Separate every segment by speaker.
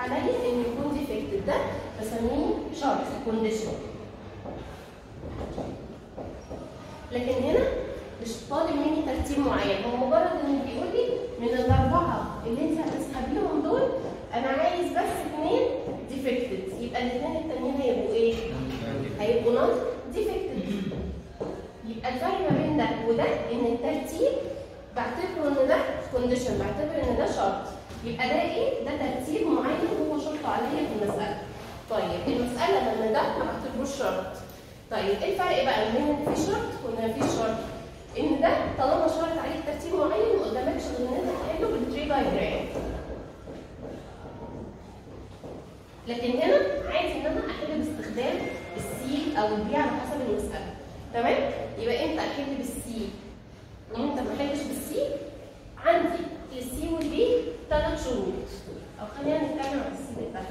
Speaker 1: عليا ان يكون ديفكتد ده بسميه شرط كونديشن لكن هنا مش طالب مني ترتيب معين هو مجرد انه بيقول لي من الاربعه اللي انت هتسحبيهم دول انا عايز بس اثنين ديفكتد يبقى الاثنين التانيين هيبقوا ايه؟ هيبقوا نون ديفكتد يبقى الفرق ما بين ده وده ان الترتيب بعتبره ان ده كونديشن بعتبر ان ده شرط يبقى ده ايه؟ ده ترتيب معين هو شرطه عليا في المساله. طيب المساله لما ده ما بعتبروش شرط. طيب ايه الفرق بقى بين ان في شرط وان مفيش شرط؟ ان ده طالما شرط عليك ترتيب معين ما قدامكش غير ان انت تحله بالتري دايجرام. لكن هنا عايز ان انا احل باستخدام السي او البي على حسب المساله. تمام؟ يبقى امتى احل بالسي وامتى ما احلش بالسي؟ عندي السي والبي ثلاث شروط او خلينا نتكلم عن السي بالتحديد.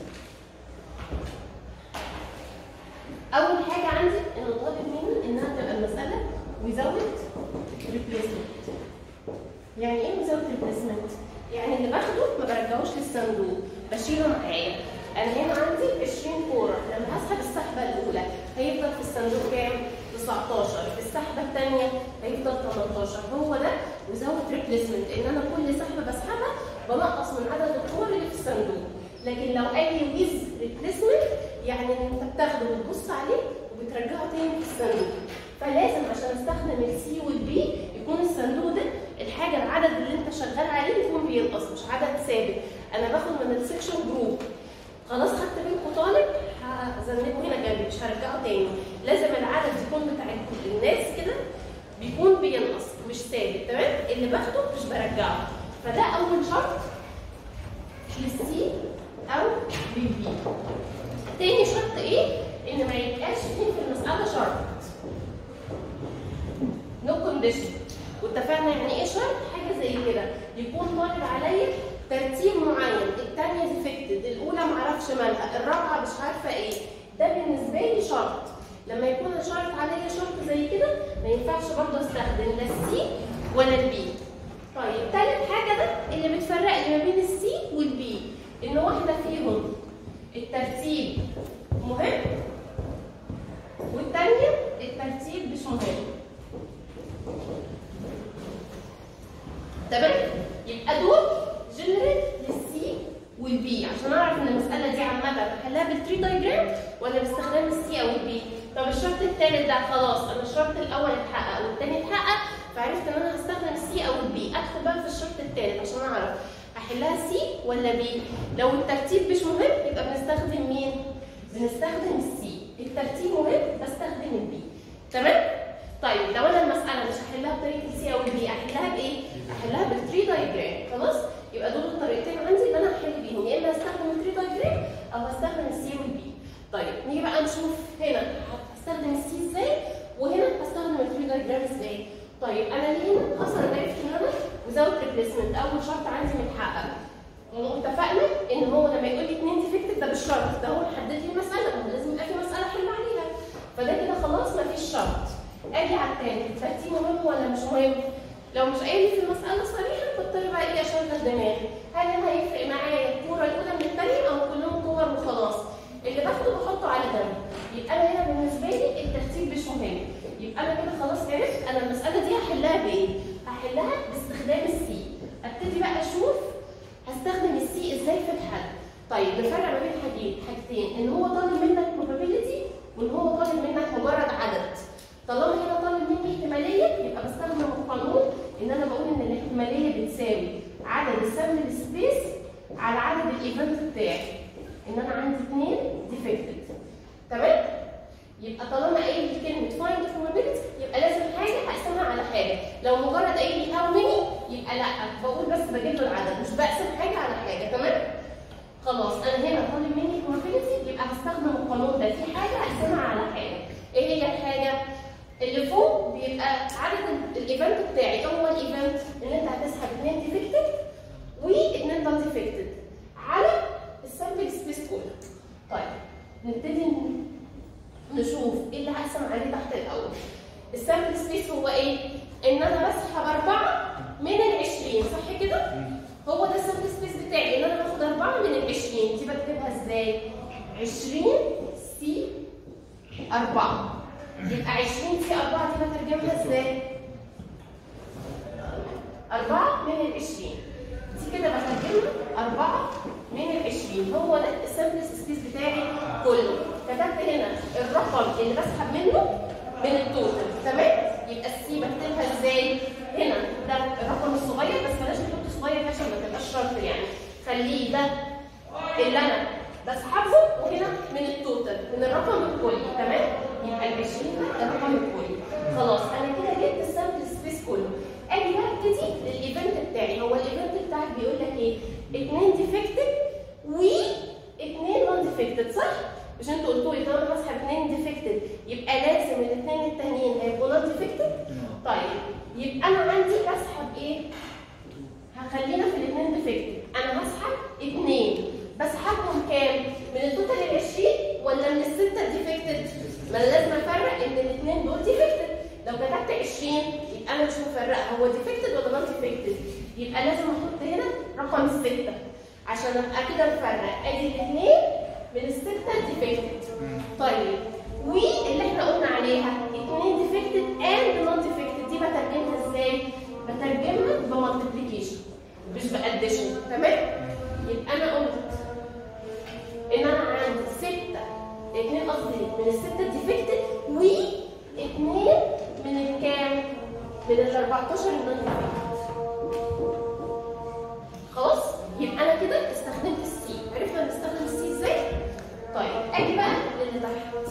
Speaker 1: اول حاجه عندي ان طالب مني انها تبقى المساله without replacement. يعني ايه without replacement؟ يعني اللي باخده ما برجعوش للصندوق بشيله معايا. انا هنا عندي 20 كوره لما هسحب السحبه الاولى هيفضل في الصندوق كام؟ 19 في السحبه الثانيه هيفضل 18 هو ده without replacement ان انا كل سحبه بسحبها بنقص من عدد الكور اللي في الصندوق لكن لو قال لي with replacement يعني ان انت بتاخده وتبص عليه وبترجعه تاني في الصندوق فلازم عشان استخدم السي والبي يكون الصندوق ده الحاجه العدد اللي انت شغال عليه يكون بينقص مش عدد ثابت انا باخد من السكشن جروب خلاص خدت منكم طالب هزنكه هنا جنبي مش هرجعه تاني لازم العدد يكون بتاع الناس كده بيكون بينقص مش ثابت تمام اللي باخده مش برجعه فده اول شرط للسي او للبي تاني شرط ايه ان ما يبقاش فيه في المساله شرط نو كونديشن واتفقنا يعني ايه شرط حاجه زي كده يكون طالب عليا ترتيب معين الثانيه ديفكتد الاولى معرفش مالها الرابعه مش عارفه ايه ده بالنسبه لي شرط لما يكون الشرط عليا شرط زي كده ما ينفعش برضه استخدم لا السي ولا البي طيب ثالث حاجه ده اللي بتفرق لي ما بين السي والبي ان واحده فيهم الترتيب مهم والثانيه الترتيب مش مهم تمام يبقى دول جنرال للسي والبي عشان اعرف ان المساله دي عامه بحلها بالتري دايجرام ولا باستخدام السي او البي طب الشرط الثالث ده خلاص انا الشرط الاول اتحقق والثاني اتحقق فعرفت ان انا هستخدم السي او البي ادخل بقى في الشرط الثالث عشان اعرف هحلها سي ولا بي لو الترتيب مش مهم يبقى بنستخدم مين بنستخدم السي الترتيب مهم بستخدم البي تمام طيب لو انا المساله مش هحلها بطريقه السي او البي احلها بايه احلها بالتري دايجرام خلاص يبقى دول الطريقتين عندي اللي انا هحل بيهم يا اما هستخدم التري دايجرام او هستخدم السي والبي طيب نيجي بقى نشوف هنا هستخدم السي ازاي وهنا هستخدم التري دايجرام ازاي طيب انا ليه اصلا عرفت ان انا وزاوت ريبليسمنت اول شرط عندي متحقق واتفقنا ان هو لما يقول لي اثنين ديفكتد ده مش شرط ده هو محدد لي المساله ما لازم يبقى في مساله احل عليها فده كده خلاص مفيش شرط اجي على الثاني الترتيب مهم ولا مش مهم لو مش قايل لي في المساله صريحه بضطر بقى ايه اشغل دماغي هل انا هيفرق معايا الكوره الاولى من الثانيه او كلهم كور وخلاص اللي باخده بحطه على جنب يبقى انا هنا بالنسبه لي الترتيب مش مهم يبقى انا كده خلاص عرفت انا المساله دي هحلها بايه هحلها باستخدام السي ابتدي بقى اشوف هستخدم السي ازاي في الحل طيب نفرق ما بين حاجتين حاجتين ان هو طالب منك probability وان هو طالب منك مجرد عدد طالما هنا طالب مني احتماليه يبقى بستخدم القانون ان انا بقول ان الاحتماليه بتساوي عدد السامبل سبيس على عدد الايفنت بتاعي ان انا عندي اثنين ديفكتد تمام يبقى طالما قايل لي كلمه فايند probability يبقى لازم حاجه هقسمها على حاجه لو مجرد قايل لي هاو ماني يبقى لا بقول بس بجيب له العدد مش بقسم حاجه على حاجه تمام خلاص انا هنا طالب مني probability يبقى هستخدم القانون ده في حاجه هقسمها على حاجه ايه هي الحاجه اللي فوق بيبقى عدد الايفنت بتاعي اول ايفنت ان انت هتسحب اثنين ديفكتد واثنين نون ديفكتد على السامبل سبيس كله طيب نبتدي نشوف ايه اللي هقسم عليه تحت الاول السامبل سبيس هو ايه ان انا بسحب اربعه من ال 20 صح كده هو ده السامبل سبيس بتاعي ان انا باخد اربعه من ال 20 20 دي بكتبها ازاي 20 سي 4 يبقى 20 سي 4 دي بترجمها ازاي 4 من ال 20 دي كده بترجمها 4 من ال 20 هو ده السامبل سبيس بتاعي كله كتبت هنا الرقم اللي بسحب منه من التوتال تمام يبقى السي بكتبها ازاي هنا ده الرقم الصغير بس بلاش نحط صغير عشان ما تبقاش شرط يعني خليه ده اللي انا بسحبه وهنا من التوتال من الرقم الكلي تمام يبقى ال 20 ده الرقم الكلي خلاص انا كده جبت السامبل سبيس كله اجي بقى ابتدي الايفنت بتاعي هو الايفنت بتاعك بيقول لك ايه؟ اثنين ديفكتد و اثنين نون ديفكتد صح؟ مش انتوا قلتوا لي طالما بسحب اثنين ديفكتد يبقى لازم الاثنين التانيين هيبقوا نون ديفكتد؟ طيب يبقى انا عندي بسحب ايه؟ هخلينا في الاثنين ديفكتد انا هسحب اثنين بسحبهم كام؟ من التوتال ال 20 ولا من السته ديفكتد؟ ما انا لازم افرق ان الاثنين دول ديفكتد لو كتبت 20 يبقى انا مش مفرقه هو ديفكتد ولا نون ديفكتد يبقى لازم احط هنا رقم السته عشان ابقى كده مفرق ادي الاثنين من السته ديفكتد طيب واللي احنا قلنا عليها اثنين ديفكتد اند نون ديفكتد دي بترجمها ازاي؟ بترجمها بمالتيبليكيشن مش باديشن تمام؟ يبقى انا قلت ان انا عندي سته اثنين قصدي من السته ديفكتد و اثنين من الكام؟ من ال 14 النون خلاص؟ يبقى انا كده استخدمت السي، عرفنا نستخدم السي ازاي؟ طيب اجي بقى للي تحت.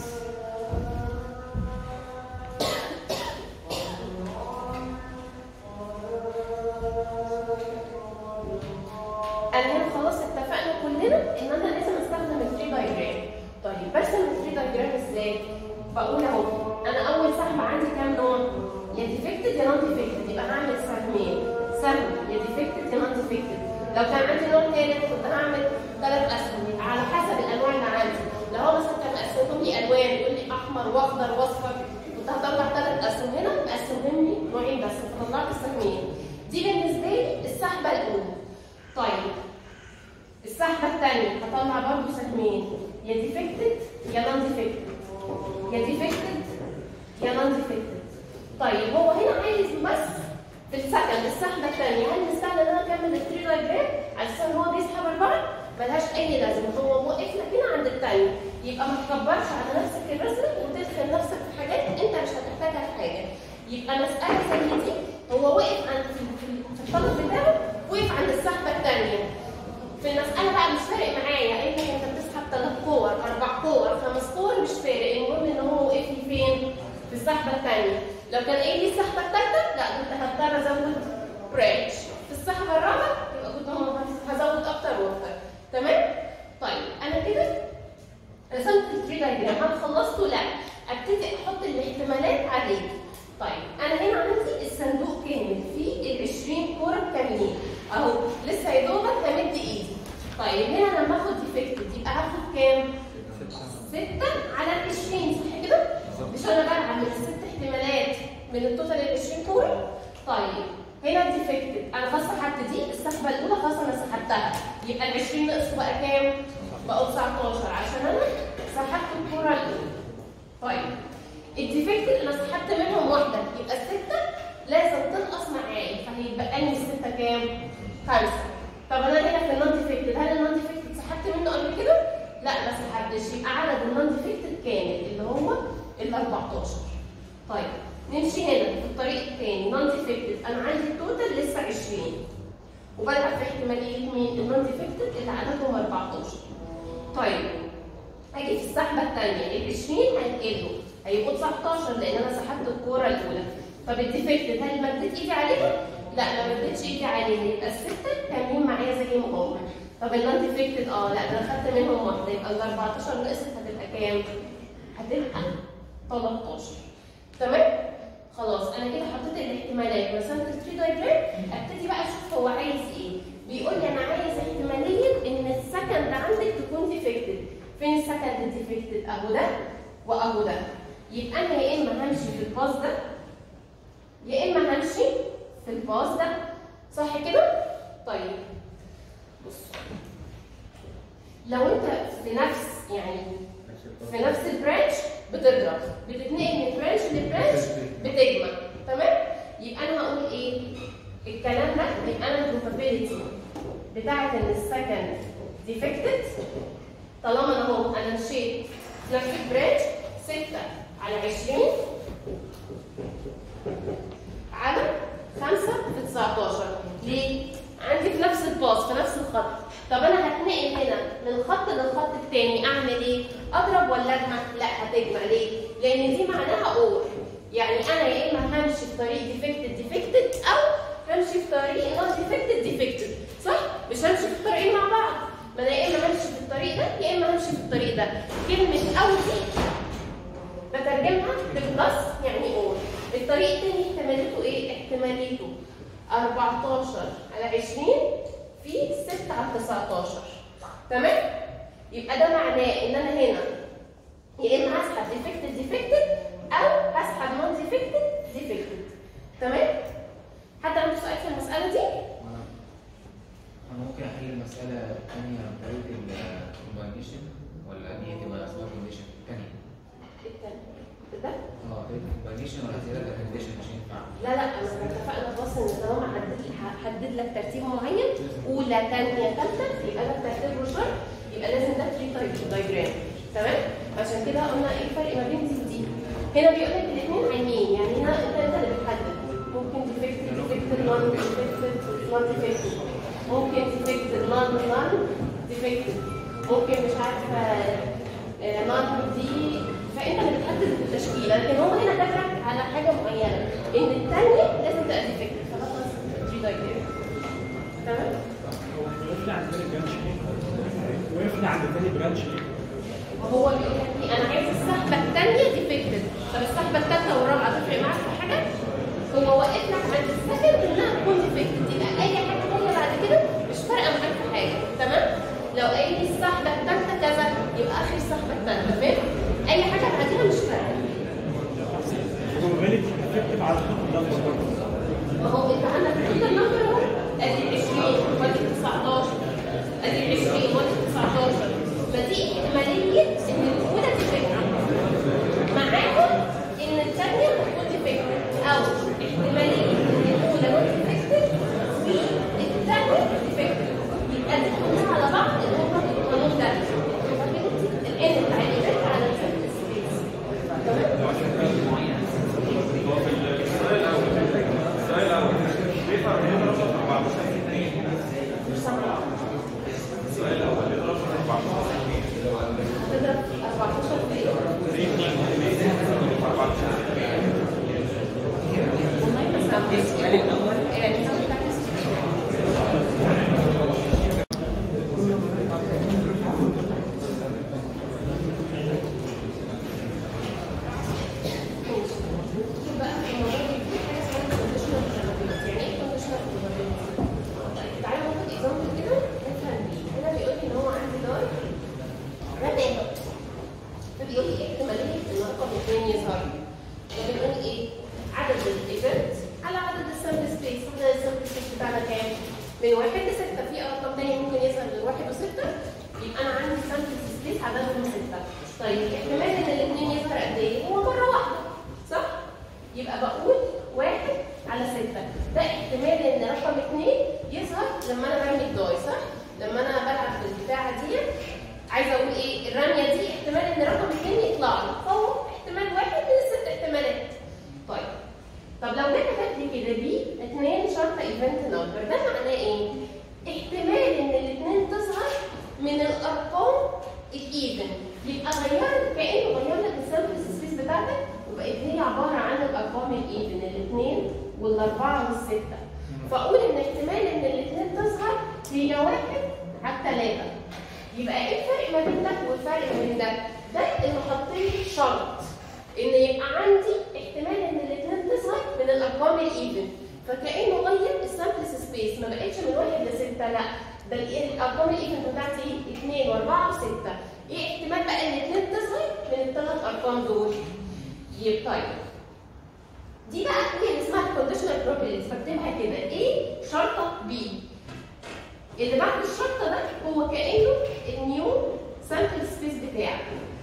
Speaker 1: انا هنا خلاص اتفقنا كلنا ان انا لازم استخدم الثري دايجرام. طيب برسم الثري دايجرام ازاي؟ بقول اهو انا اول سهم عندي كام نوع؟ يا ديفكتد يا نون ديفكتد يبقى هعمل سهمين سهم يا ديفكتد يا نون ديفكتد لو كان عندي نوع ثالث كنت هعمل ثلاث اسهم على حسب الانواع اللي عندي لو هو مثلا كان مقسمهم لي الوان يقول لي احمر واخضر واصفر كنت هطلع ثلاث اسهم هنا مقسمهم لي نوعين بس فطلعت السهمين دي بالنسبه لي السحبه الاولى طيب السحبه الثانيه هطلع برضه سهمين يا ديفكتد يا نون ديفكتد يا ديفكتد يا نون ديفكتد طيب هو هنا عايز بس في السكند السحبه الثانيه هل مستاهل ان انا اكمل الثري دايجرام عشان هو بيسحب اربعه ملهاش اي لازمه هو واقف لك هنا عند الثانيه يبقى ما تكبرش على نفسك الرسم وتدخل نفسك في حاجات انت مش هتحتاجها في حاجه يبقى مساله زي دي هو واقف عند في في الطلب بتاعه وقف عند السحبه الثانيه في المساله بقى مش فارق معايا انك انت بتسحب ثلاث كور اربع كور خمس كور مش فارق المهم ان هو وقف لي فين في السحبه الثانيه لو كان قايل لي السحبه الثالثه لا كنت هضطر ازود برانش في السحبه الرابعه يبقى كنت هزود اكتر واكتر تمام طيب انا كده رسمت الثري دايجرام هل خلصته لا ابتدي احط الاحتمالات عليه طيب انا هنا عندي الصندوق كامل فيه ال 20 كوره كاملين اهو لسه يا دوبك همد ايدي طيب هنا لما اخد ديفكتد يبقى هاخد كام؟ 6 على ال 20 صح كده؟ مش انا بلعب من الست احتمالات من التوتال ال 20 كوره طيب هنا ديفكتد انا خلاص سحبت دي السحبه الاولى خلاص انا سحبتها يبقى ال 20 نقصوا بقى كام؟ بقوا 19 عشان انا سحبت الكوره الاولى طيب الديفكتد انا سحبت منهم واحده يبقى السته لازم تنقص معايا فهيبقى لي السته كام؟ خمسه طب انا هنا في النون ديفكتد هل النون ديفكتد سحبت منه قبل كده؟ لا ما سحبتش يبقى عدد النون ديفكتد كامل اللي هو ال 14 طيب نمشي هنا في الطريق الثاني نون ديفكتد انا عندي التوتال لسه 20 وبلعب في احتماليه مين؟ النون ديفكتد اللي عددهم 14 طيب اجي في السحبه الثانيه ال 20 هيتقلوا هيبقوا 19 لان انا سحبت الكوره الاولى طب الديفكتد هل مديت ايدي عليها؟ لا ما مديتش ايدي عليها يبقى السته كاملين معايا زي ما هم طب النون ديفكتد اه لا ده انا خدت منهم واحده يبقى ال 14 نقصت هتبقى كام؟ هتبقى 13 تمام؟ خلاص انا كده حطيت الاحتمالات ورسمت الثري دايجرام ابتدي بقى اشوف هو عايز ايه بيقول لي انا عايز احتماليه ان السكند عندك تكون ديفكتد فين السكند ديفكتد اهو ده واهو ده يبقى انا يا اما همشي في الباص ده يا اما همشي في الباص ده صح كده طيب بص لو انت في نفس يعني في نفس البرانش بتضرب بتتنقل من برانش لبرانش بتجمع تمام يبقى انا هقول ايه الكلام ده يبقى انا البروبابيلتي بتاعت ان السكند ديفكتد طالما انا اهو انا مشيت في نفس البرانش 6 على 20 على 5 في 19 ليه؟ عندي في نفس الباص في نفس الخط طب انا هتنقل هنا من خط للخط التاني اعمل ايه؟ اضرب ولا اجمع؟ لا هتجمع ليه؟ لان دي معناها اور يعني انا يا اما همشي في طريق ديفكتد ديفكتد او همشي في طريق نون ديفكتد ديفكتد صح؟ مش همشي في الطريقين مع بعض ما انا يا اما همشي في الطريق ده يا اما همشي في الطريق ده كلمه او دي بترجمها لبلس يعني اور الطريق التاني احتماليته ايه؟ احتماليته 14 على 20 في 6 على 19 تمام؟ يبقى ده معناه ان انا هنا يا اما هسحب ديفكتد ديفكتد او هسحب نون ديفكتد ديفكتد تمام؟ حد عنده سؤال في المسألة دي؟
Speaker 2: انا ممكن احل المساله الثانيه بطريقه الكومباينيشن ولا ان هي تبقى اسمها كونديشن الثانيه
Speaker 1: التاني. ده؟
Speaker 2: اه طريقه الكومباينيشن ولا طريقه الكونديشن مش هينفع
Speaker 1: لا لا انا اتفقنا خلاص ان طالما حدد حدد لك ترتيب معين اولى ثانيه ثالثه يبقى ده ترتيب روشر يبقى لازم ده 3 دايجرام تمام عشان كده قلنا ايه الفرق ما بين دي ودي هنا بيقول لك الاثنين عينين يعني هنا انت انت اللي بتحدد ممكن ديفكتد ديفكتد نون ديفكتد نون ديفكتد ممكن ديفكتد نون نون ديفكتد ممكن مش عارفه نون دي فانت اللي بتحدد التشكيله لكن هو هنا دافعك على حاجه معينه ان الثانيه لازم تبقى ديفكتد فخلاص 3 دايجرام تمام
Speaker 3: وقفنا عند تاني برانش ليه؟ وقفنا عند تاني برانش ليه؟
Speaker 1: وهو بيقول لك ايه انا عايز السحبه الثانيه ديفكتد طب السحبه الثالثه والرابعه تفرق معاك في حاجه؟ هو واقف لك عند السكند انها تكون ديفكتد يبقى اي حاجه ثانيه بعد كده مش فارقه معاك في حاجه تمام؟ لو قايل لي السحبه الثالثه كذا يبقى اخر السحبه الثالثه فاهم؟ اي حاجه بعديها مش فارقه
Speaker 3: probability effective على الخط ده برضه
Speaker 1: ما هو انت عندك كده النمبر اهو ادي 20 وادي 19 ادي 20 وادي 19 فدي احتماليه ان الاولى ديفكت معاهم ان الثانيه تكون ديفكت او احتماليه ان الاولى نوت ديفكت والثانيه ديفكت يبقى دي كلها على بعض اللي هم القانون ده الان بتاع الايفنت على السبيس تمام مش سامعه هتضرب 14 في ايه؟ والله ما سامعه يعني سامعه بتاعت بقى في الموضوع دي حاجه اسمها conditional probability. يعني ايه conditional probability؟ طيب تعالى ناخد example كده نفهم بيه. هنا بيقول لي ان هو عندي دار رنات فبيقول لي احتماليه ان رقم اثنين يظهر فبنقول ايه؟ عدد الايفنت على عدد السامبل سبيس عدد السامبل سبيس بتاعنا كام؟ من واحد لستة في ارقام تانية ممكن يظهر من واحد وستة يبقى انا عندي سامبل سبيس عددهم ستة طيب احتمال ان الاثنين يظهر قد ايه؟ هو مرة واحدة صح؟ يبقى بقول واحد على ستة ده احتمال ان رقم اثنين يظهر لما انا برمي الداي صح؟ لما انا بلعب بالبتاعة دي عايزة اقول ايه؟ الرمية دي احتمال ان رقم اثنين يطلع لي فهو احتمال واحد من الست احتمالات طيب طب لو جيت كتبت لي كده بي اثنين شرطة ايفنت نمبر ده معناه ايه؟ احتمال ان الاثنين تظهر من الارقام الايفن يبقى غير كانه غير لك السامبل سبيس بتاعتك وبقت هي عباره عن الارقام الايفن الاثنين والاربعه والسته فاقول ان احتمال ان الاثنين تظهر هي واحد على الثلاثه يبقى ايه الفرق ما بين ده والفرق ما بين ده؟ ده انه حط لي شرط ان يبقى عندي احتمال ان الاثنين تظهر من الارقام الايفن فكانه غير السامبل سبيس ما بقتش من واحد لسته لا ده الإيه- الارقام الايفن بتاعتي ايه؟ اثنين واربعه وسته ايه احتمال بقى ان الاثنين تظهر من الثلاث ارقام دول؟ يبقى طيب دي بقى هي اللي اسمها الكونديشنال بروبابيلتي بكتبها كده ايه شرطه بي اللي بعد الشرطه ده هو كانه النيو سامبل سبيس بتاعك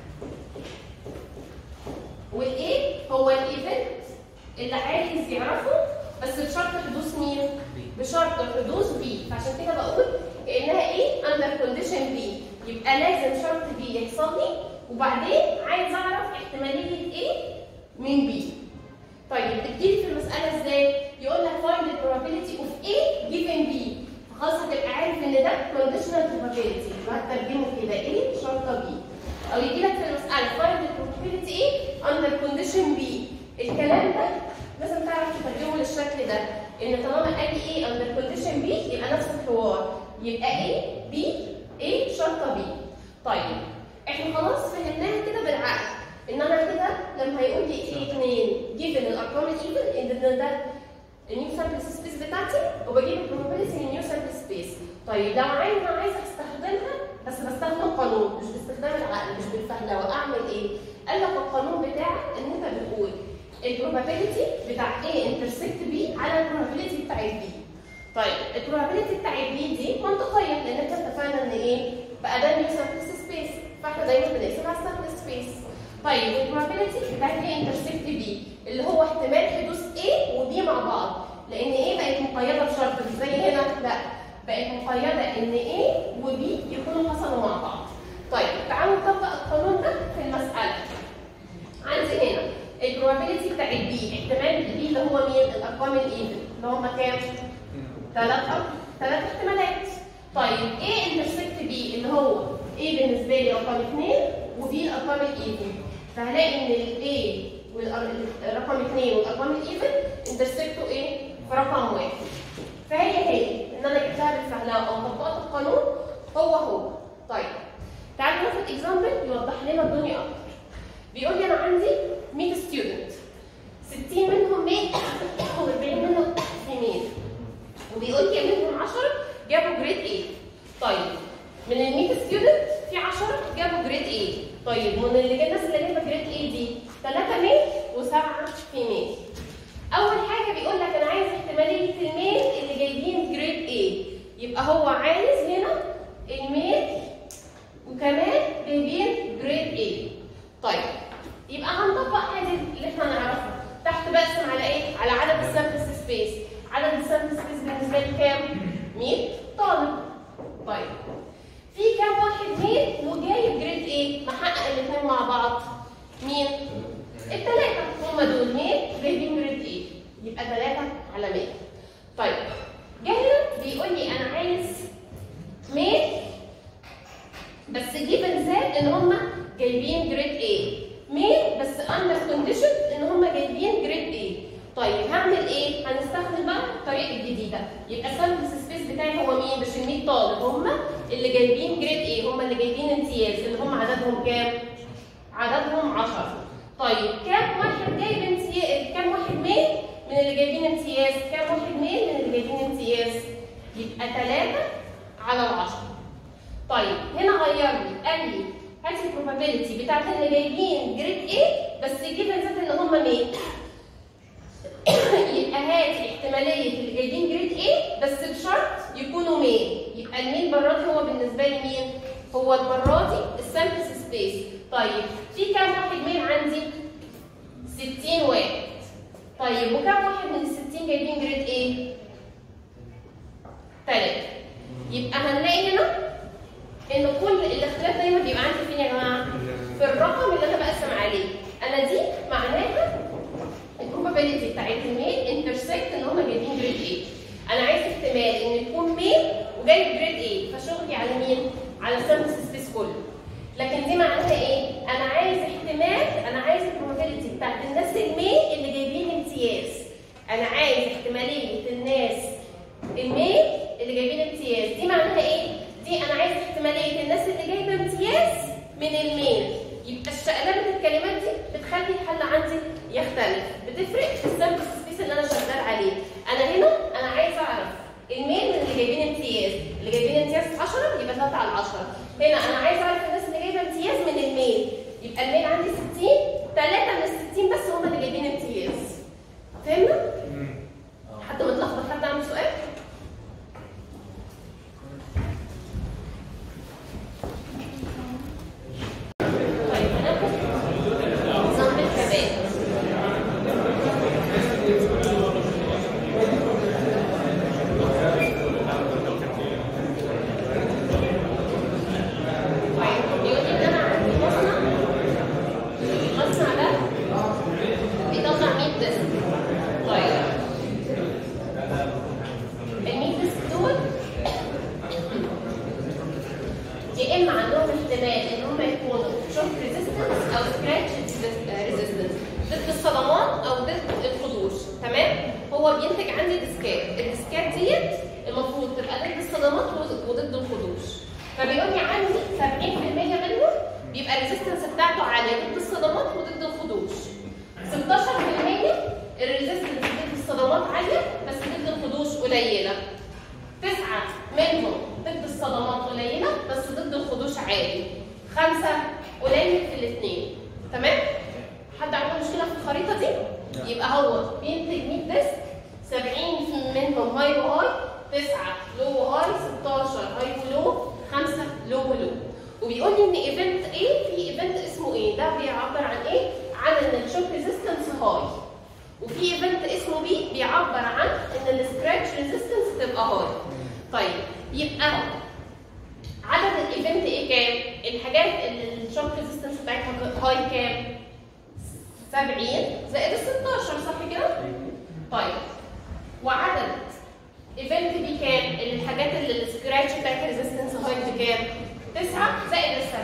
Speaker 1: والايه هو الايفنت اللي عايز يعرفه بس بشرط حدوث مين؟ بشرط حدوث بي فعشان كده بقول كانها ايه اندر كونديشن بي يبقى لازم شرط بي يحصل لي وبعدين عايز اعرف احتماليه ايه من بي طيب بتجيلي في المساله ازاي يقول لك find the probability of A given B خلاص هتبقى عارف ان ده conditional probability وهترجمه كده ايه شرطه B او يجي لك في المساله find the probability ايه under condition B الكلام ده لازم تعرف تترجمه للشكل ده ان طالما قال لي ايه under condition B يبقى نفس الحوار يبقى A B A شرطه B طيب احنا خلاص فهمناها كده بالعقل ان انا كده لما هيقول لي ايه اتنين جيفن الارقام الايفن ان ده النيو سامبل سبيس بتاعتي وبجيب البروبابيلتي من النيو سامبل سبيس طيب لو عايزه عايزه استخدمها بس بستخدم قانون مش باستخدام العقل مش بالفهلوه اعمل ايه؟ قال لك القانون بتاعك ان انت بتقول البروبابيلتي بتاع A انترسكت B على البروبابيلتي بتاعت B طيب البروبابيلتي بتاعت B دي منطقيه لان احنا اتفقنا ان ايه؟ بقى ده نيو سامبل سبيس فاحنا دايما بنقسمها سامبل سبيس طيب البروبابيلتي بتاعت A انترسكت B اللي هو احتمال حدوث A و B مع بعض لان A بقت مقيده بشرط مش زي هنا لا بقت مقيده ان A و B يكونوا حصلوا مع بعض طيب تعالوا نطبق القانون ده في المساله عندي هنا البروبابيلتي بتاعت B احتمال B اللي هو مين الارقام الايفن اللي هم كام ثلاث ثلاث احتمالات طيب A انترسكت B اللي هو A بالنسبه لي رقم 2 وB الارقام الايفن فهلاقي ان ال A والرقم 2 والارقام الايفن انترسكتوا ايه في رقم واحد فهي هي ان انا جبتها بالفهلوه او طبقت القانون هو هو طيب تعالوا ناخد اكزامبل يوضح لنا الدنيا اكتر بيقول لي انا عندي 100 ستودنت 60 منهم ميل و40 منهم فيميل وبيقول لي منهم 10 جابوا جريد A طيب من ال 100 ستودنت في 10 جابوا جريد A طيب من اللي الناس اللي جايبه جريد A دي 3 ميل وسبعه فيميل اول حاجه بيقول لك انا عايز احتماليه الميل اللي جايبين جريد A يبقى هو عايز هنا الميل وكمان جايبين جريد A طيب يبقى هنطبق حاجه اللي احنا نعرفها تحت بقسم على ايه على عدد السامبل سبيس عدد السامبل سبيس بالنسبه لي كام 100 طالب طيب في كام واحد ميل وجايب جريد ايه محقق الاثنين مع بعض مين الثلاثه هم دول ميل جايبين جريد ايه يبقى ثلاثه على ميل طيب جه هنا بيقول لي انا عايز ميل بس جيبن زاد ان هم جايبين جريد A مين بس اندر كونديشن ان هم جايبين جريد A طيب هعمل ايه؟ هنستخدم بقى الطريقه الجديده يبقى السامبل سبيس بتاعي هو مين؟ مش ال 100 طالب هم اللي جايبين جريد A هم اللي جايبين امتياز اللي هم عددهم كام؟ عددهم 10 طيب كام واحد جايب امتياز كام واحد ميل من اللي جايبين امتياز؟ كام واحد ميل من اللي جايبين امتياز؟ يبقى 3 على ال 10 طيب هنا غير لي قال لي هات البروبابيلتي بتاعت اللي جايبين جريد A بس جيفن ذات ان هم ميل يبقى هات احتماليه اللي جايبين جريد A بس بشرط يكونوا ميل يبقى الميل المره دي هو بالنسبه لي مين؟ هو المره دي السامبل سبيس طيب في كام واحد ميل عندي؟ 60 واحد طيب وكام واحد من ال 60 جايبين جريد A؟ ثلاثة يبقى هنلاقي هنا ان كل الاختلاف دايما بيبقى عندي فين يا جماعه؟ في الرقم اللي انا بقسم عليه انا دي معناها البروبابيلتي بتاعت الميل انترسكت ان هم جايبين جريد ايه انا عايز احتمال ان يكون ميل وجايب جريد ايه فشغلي على مين؟ على السامبل سبيس كله لكن دي معناها ايه؟ انا عايز احتمال انا عايز البروبابيلتي بتاعت الناس الميل اللي جايبين امتياز انا عايز احتماليه الناس الميل اللي جايبين امتياز دي معناها ايه؟ دي انا عايز احتماليه الناس اللي جايبه امتياز من الميل يبقى الشقلبه الكلمات دي بتخلي الحل عندي يختلف بتفرق في السامبل سبيس اللي انا شغال عليه انا هنا انا عايز اعرف الميل من اللي جايبين امتياز اللي جايبين امتياز 10 يبقى 3 على 10 هنا انا عايز اعرف الناس اللي جايبه امتياز من الميل يبقى الميل عندي 60 3 من ال 60 بس هم اللي جايبين امتياز فهمنا؟ حد متلخبط حد عنده سؤال؟ يا اما عندهم احتمال ان هم يكونوا شوك ريزيستنس او سكراتش ريزيستنس ضد الصدمات او ضد الخدوش تمام هو بينتج عندي ديسكات الديسكات ديت المفروض تبقى ضد الصدمات وضد الخدوش فبيقول لي عندي 70% منهم بيبقى الريزيستنس بتاعته عاليه ضد الصدمات وضد الخدوش 16% الريزيستنس ضد الصدمات عاليه بس ضد الخدوش قليله تسعة منهم ضد الصدمات قليلة بس ضد الخدوش عالي خمسة قليل في الاثنين تمام؟ حد عنده مشكلة في الخريطة دي؟ يبقى هو بينتج 100 ديسك 70 منهم هاي وهاي 9 لو وهاي 16 هاي ولو 5 لو ولو وبيقول لي ان ايفنت ايه في ايفنت اسمه ايه ده بيعبر عن ايه؟ عن ان الشوك ريزيستنس هاي وفي ايفنت اسمه بي بيعبر عن ان السكراتش ريزيستنس تبقى هاي طيب يبقى عدد الايفنت ايه كام؟ الحاجات اللي الشوك ريزيستنس بتاعتها هاي كام؟ 70 زائد ال 16 صح كده؟ طيب وعدد ايفنت بي كام؟ الحاجات اللي السكراتش بتاعتها ريزيستنس هاي بكام؟ 9 زائد ال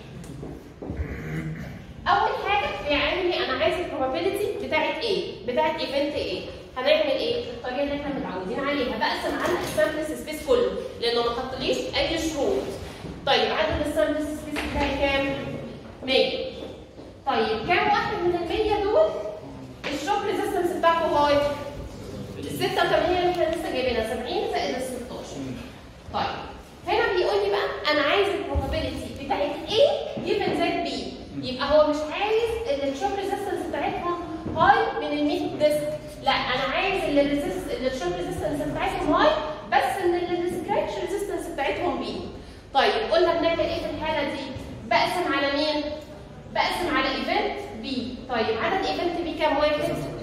Speaker 1: 70 اول حاجه بيعمل لي انا عايز البروبابيلتي بتاعت ايه بتاعت ايفنت ايه هنعمل ايه الطريقه اللي احنا متعودين عليها بقسم على السامبل سبيس كله لانه ما حطليش اي شروط طيب عدد السامبل سبيس بتاعي كام 100 طيب كام واحد من ال 100 دول الشوك ريزيستنس بتاعته هاي ال 86 اللي احنا لسه جايبينها 70 زائد ال 16 طيب هنا بيقول لي بقى انا عايز البروبابيلتي بتاعت A جيفن زائد B يبقى هو مش عايز ان الشوك ريزيستنس بتاعتها هاي من ال 100 ديسك لا انا عايز ان الريزيست ان الشوك ريزيستنس بتاعتهم هاي بس ان السكراتش ريزيستنس بتاعتهم بي طيب قلنا بنعمل ايه في الحاله دي بقسم على مين بقسم على ايفنت بي طيب عدد ايفنت بي كام واحد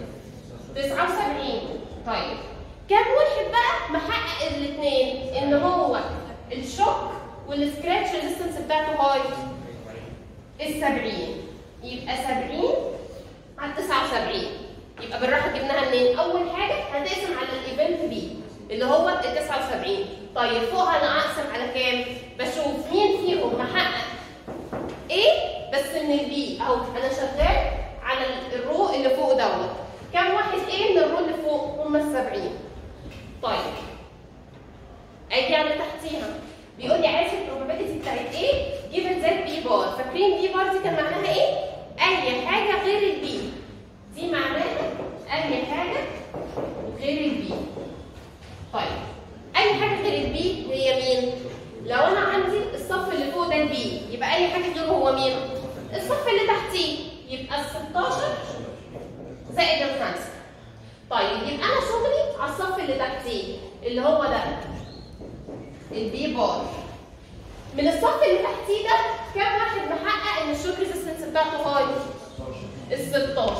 Speaker 1: 79 طيب كام واحد بقى محقق الاثنين ان هو الشوك والسكراتش ريزيستنس بتاعته هاي ال 70 يبقى 70 على 79 يبقى بالراحه جبناها منين؟ اول حاجه هتقسم على الايفنت بي اللي هو ال 79 طيب فوقها انا اقسم على كام؟ بشوف مين فيهم محقق ايه بس من البي اهو انا شغال على الرو اللي فوق دوت كام واحد ايه من الرو اللي فوق؟ هم ال 70 طيب اجي على تحتيها بيقول لي عايز البروبابيلتي بتاعت ايه جيفن زائد بي بار فاكرين بي بار دي كان معناها ايه اي حاجه غير البي دي معناها اي حاجه غير البي طيب اي حاجه غير البي هي مين لو انا عندي الصف اللي فوق ده البي يبقى اي حاجه غيره هو مين الصف اللي تحتيه يبقى ال 16 زائد الخمسه طيب يبقى انا شغلي على الصف اللي تحتيه اللي هو ده البي بار من الصف اللي تحتيه ده كام واحد محقق ان الشوك ريزيستنس بتاعته هاي؟ ال 16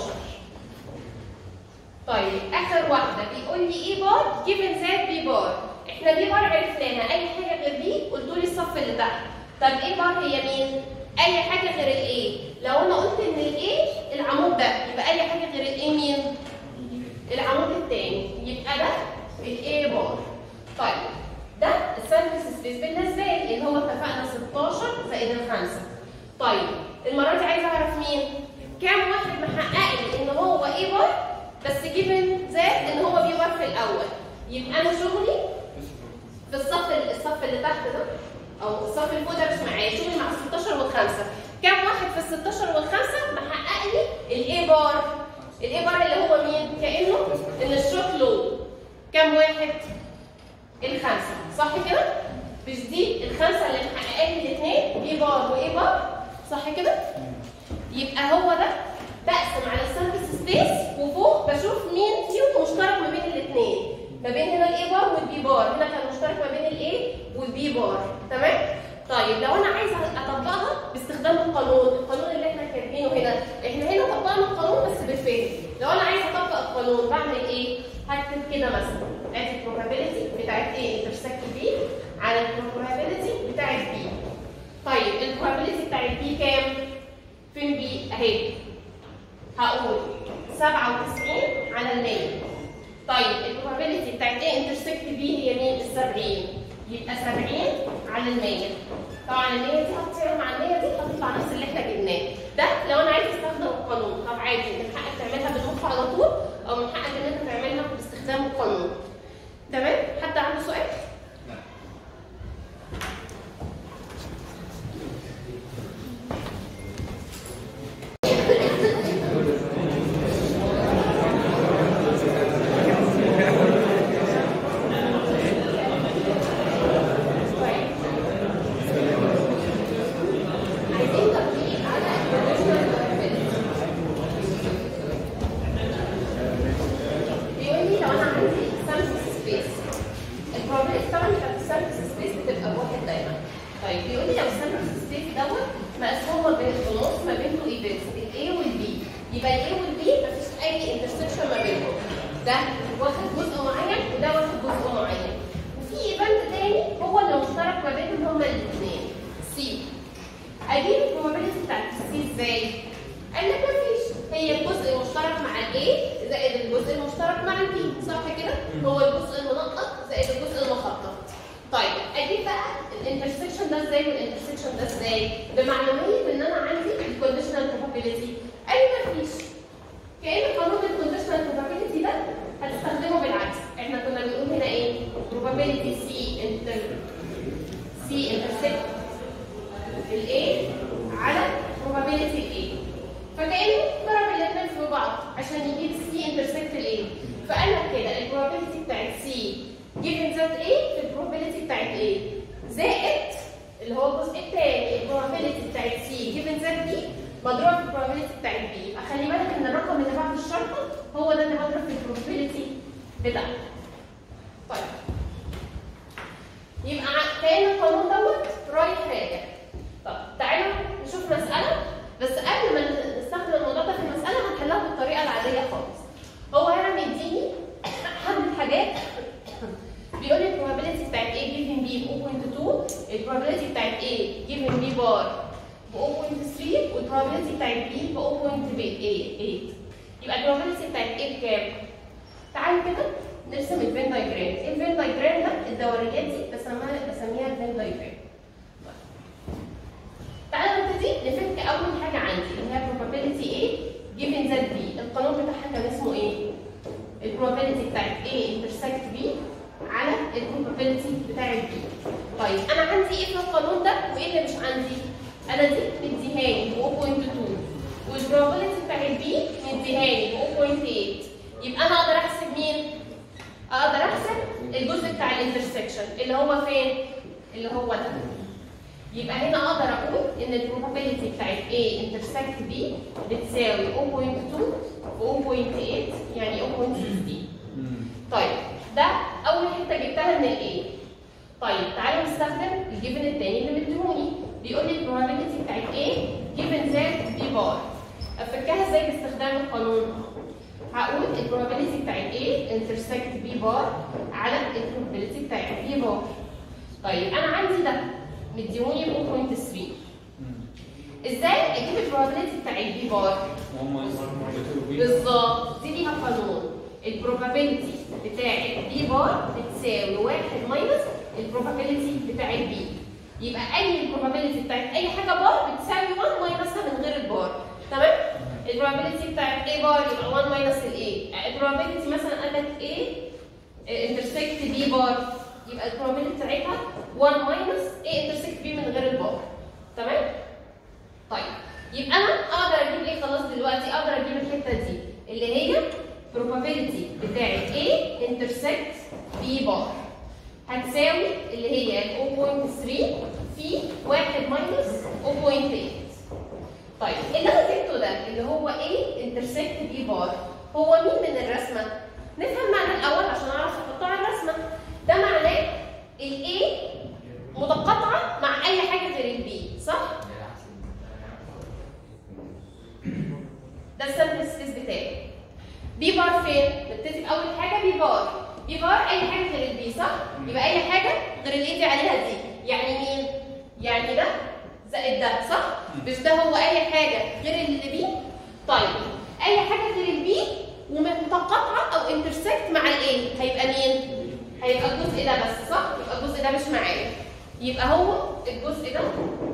Speaker 1: طيب اخر واحده بيقول لي ايه بار جيفن زائد بي بار احنا بي بار عرفناها اي حاجه غير بي قلتوا لي الصف اللي تحت طب ايه بار هي مين؟ اي حاجه غير الايه لو انا قلت ان الايه العمود ده يبقى اي حاجه غير الايه مين؟ العمود الثاني يبقى ده الايه بار طيب ده السيرفيس سبيس بالنسبه لي اللي هو اتفقنا 16 زائد الخمسه. طيب المره دي عايزه اعرف مين؟ كام واحد محقق لي ان هو ايه بار بس جيفن زاد ان هو بي بار في الاول. يبقى انا شغلي في الصف الصف اللي تحت ده او الصف اللي فوق ده مش معايا شغلي مع ال 16 والخمسه. كام واحد في ال 16 والخمسه محقق لي الايه بار؟ الايه بار اللي هو مين؟ كانه ان الشوك لو كام واحد؟ الخمسه صح كده؟ مش دي الخمسه اللي محققه لي الاثنين بي بار وايه بار صح كده؟ يبقى هو ده بقسم على السيرفيس سبيس وفوق بشوف مين فيهم مشترك ما بين الاثنين ما بين هنا الاي بار والبي بار هنا كان مشترك ما بين الاي والبي بار تمام؟ طيب لو انا عايزه اطبقها باستخدام القانون، القانون اللي احنا كاتبينه هنا، احنا هنا طبقنا القانون بس بالفهم، لو انا عايزه اطبق القانون بعمل ايه؟ هكتب كده مثلا ادي البروبابيلتي بتاعت ايه انترسكت بي على البروبابيلتي بتاعت بي. طيب البروبابيلتي بتاعت بي كام؟ فين بي؟ اهي. هقول 97 على ال 100. طيب البروبابيلتي بتاعت ايه انترسكت بي هي مين؟ ال 70. يبقى 70 على ال 100 طبعا النيه دي هتطير مع النيه دي هتطلع نفس اللي احنا جبناه ده لو انا عايز استخدم القانون طب عادي من حقك تعملها بالمخ على طول او من حقك ان انت تعملها باستخدام القانون تمام حد عنده سؤال
Speaker 2: لا
Speaker 1: طيب عايزين تطبيق على الكونديشنال probability. بيقول لي لو انا عندي سامبل سبيس البروبابيلتي طبعا بتاعت السامبل سبيس بتبقى بواحد دايما طيب بيقول لي لو السامبل سبيس دوت مقسوم ما بين النص ما بين تو ايفنتس الاي والبي يبقى الاي والبي مفيش اي انترسكشن ما بينهم ده واخد جزء معين وده واخد جزء معين وفي ايفنت تاني هو اللي مشترك ما بينهم هما الاثنين سي اجيب البروبابيلتي بتاعت السي ازاي؟ قال لك مفيش هي الجزء المشترك مع الاي زائد الجزء المشترك مع البي صح كده؟ هو الجزء المنقط زائد الجزء المخطط طيب اجيب بقى الانترسكشن ده ازاي والانترسكشن ده ازاي؟ بمعلوميه ان انا عندي الكونديشنال probability قال لي مفيش كأن قانون الكونديشنال probability ده هتستخدمه بالعكس احنا كنا بنقول هنا ايه؟ probability C inter C intersect ال A على probability ال A فكأنه ضرب الاثنين في بعض عشان يجيب C intersect ال A فقال لك كده ال probability بتاعت C given that A في ال probability بتاعت A زائد اللي هو الجزء الثاني ال probability بتاعت C given that B مضروب في ال probability بتاعت B يبقى خلي بالك ان الرقم اللي بعد الشرطة هو ده اللي هضرب في ال probability بتاعته طيب يبقى ع- كأن القانون دوت رايح راجع طب تعالوا نشوف مسألة بس قبل ما نستخدم الموضوع ده في المسألة هنحلها بالطريقة العادية خالص هو هنا مديني حبة حاجات بيقول لي البروبابيلتي بتاعت A given B ب 0.2 البروبابيلتي بتاعت A given B بار ب 0.3 والبروبابيلتي بتاعت B ب 0.8 يبقى البروبابيلتي بتاعت A بكام؟ تعالوا كده نرسم الفين دايجرام ايه الفين دايجرام ده الدوريات دي بسميها بسميها الفين دايجرام تعالوا نبتدي نفك اول حاجه عندي اللي هي probability A given that B القانون بتاعها كان اسمه ايه البروبابيلتي بتاعت A intersect B على البروبابيلتي بتاعت B طيب انا عندي ايه في القانون ده وايه اللي مش عندي انا دي مديهاني ب 0.2 والبروبابيلتي بتاعت B مديهاني ب 0.8 يبقى انا اقدر احسب مين اقدر احسب الجزء بتاع الانترسكشن اللي هو فين اللي هو ده يبقى هنا اقدر اقول ان البروبابيلتي بتاعت A intersect B بتساوي 0.2 و 0.8 يعني 0.60 طيب ده اول حته جبتها من الايه طيب تعالوا نستخدم الجيفن الثاني اللي مديهوني بيقول لي البروبابيلتي بتاعت A given that B بار افكها ازاي باستخدام القانون هقول البروبابيلتي بتاعت A intersect B بار على البروبابيلتي بتاعت B بار طيب انا عندي ده مديهوني ب 0.3 ازاي اجيب البروبابيلتي بتاعت B بار بالظبط دي ليها قانون البروبابيلتي بتاعت بي بار بتساوي واحد ماينس البروبابيلتي بتاعت بي يبقى اي البروبابيلتي بتاعت اي حاجه بار بتساوي 1 ماينسها من غير البار تمام البروبابيلتي بتاعت A بار يبقى 1 ماينس ال A البروبابيلتي مثلا قال لك A انترسكت B بار يبقى البروبابيلتي بتاعتها 1 ماينس A انترسكت B من غير البار تمام طيب يبقى انا اقدر اجيب ايه خلاص دلوقتي اقدر اجيب الحته دي اللي هي probability بتاعت A intersect B بار هتساوي اللي هي ال 0.3 في 1 ماينس 0.8 طيب اللي انا جبته ده اللي هو A intersect B بار هو مين من الرسمه؟ نفهم معناه الاول عشان اعرف احطه على الرسمه ده معناه ال A متقاطعه مع اي حاجه غير ال B صح؟ ده السامبل سبيس بتاعي بي بار فين؟ نبتدي باول حاجه بي بار بي بار اي حاجه غير البي صح؟ يبقى اي حاجه غير اللي ايدي عليها دي يعني مين؟ يعني ده زائد ده صح؟ مش ده هو اي حاجه غير اللي بي؟ طيب اي حاجه غير البي ومتقاطعه او انترسكت مع الايه؟ هيبقى مين؟ هيبقى الجزء ده بس صح؟ يبقى الجزء ده مش معايا يبقى هو الجزء ده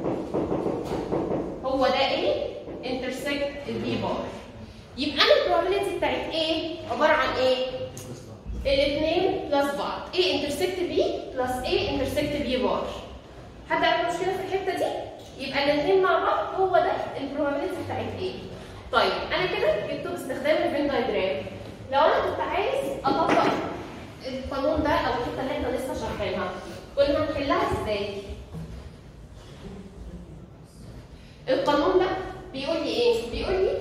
Speaker 1: هو ده ايه انترسكت البي بار يبقى انا البروبابيلتي بتاعت ايه عباره عن ايه الاثنين بلس بعض ايه انترسكت بي بلس ايه انترسكت بي بار حد عنده مشكله في الحته دي يبقى الاثنين مع بعض هو ده البروبابيلتي بتاعت ايه طيب انا كده جبته باستخدام الفين دايجرام لو انا كنت عايز اطبق القانون ده او الحته اللي احنا لسه شارحينها كنا هنحلها ازاي القانون ده بيقول لي ايه بيقول لي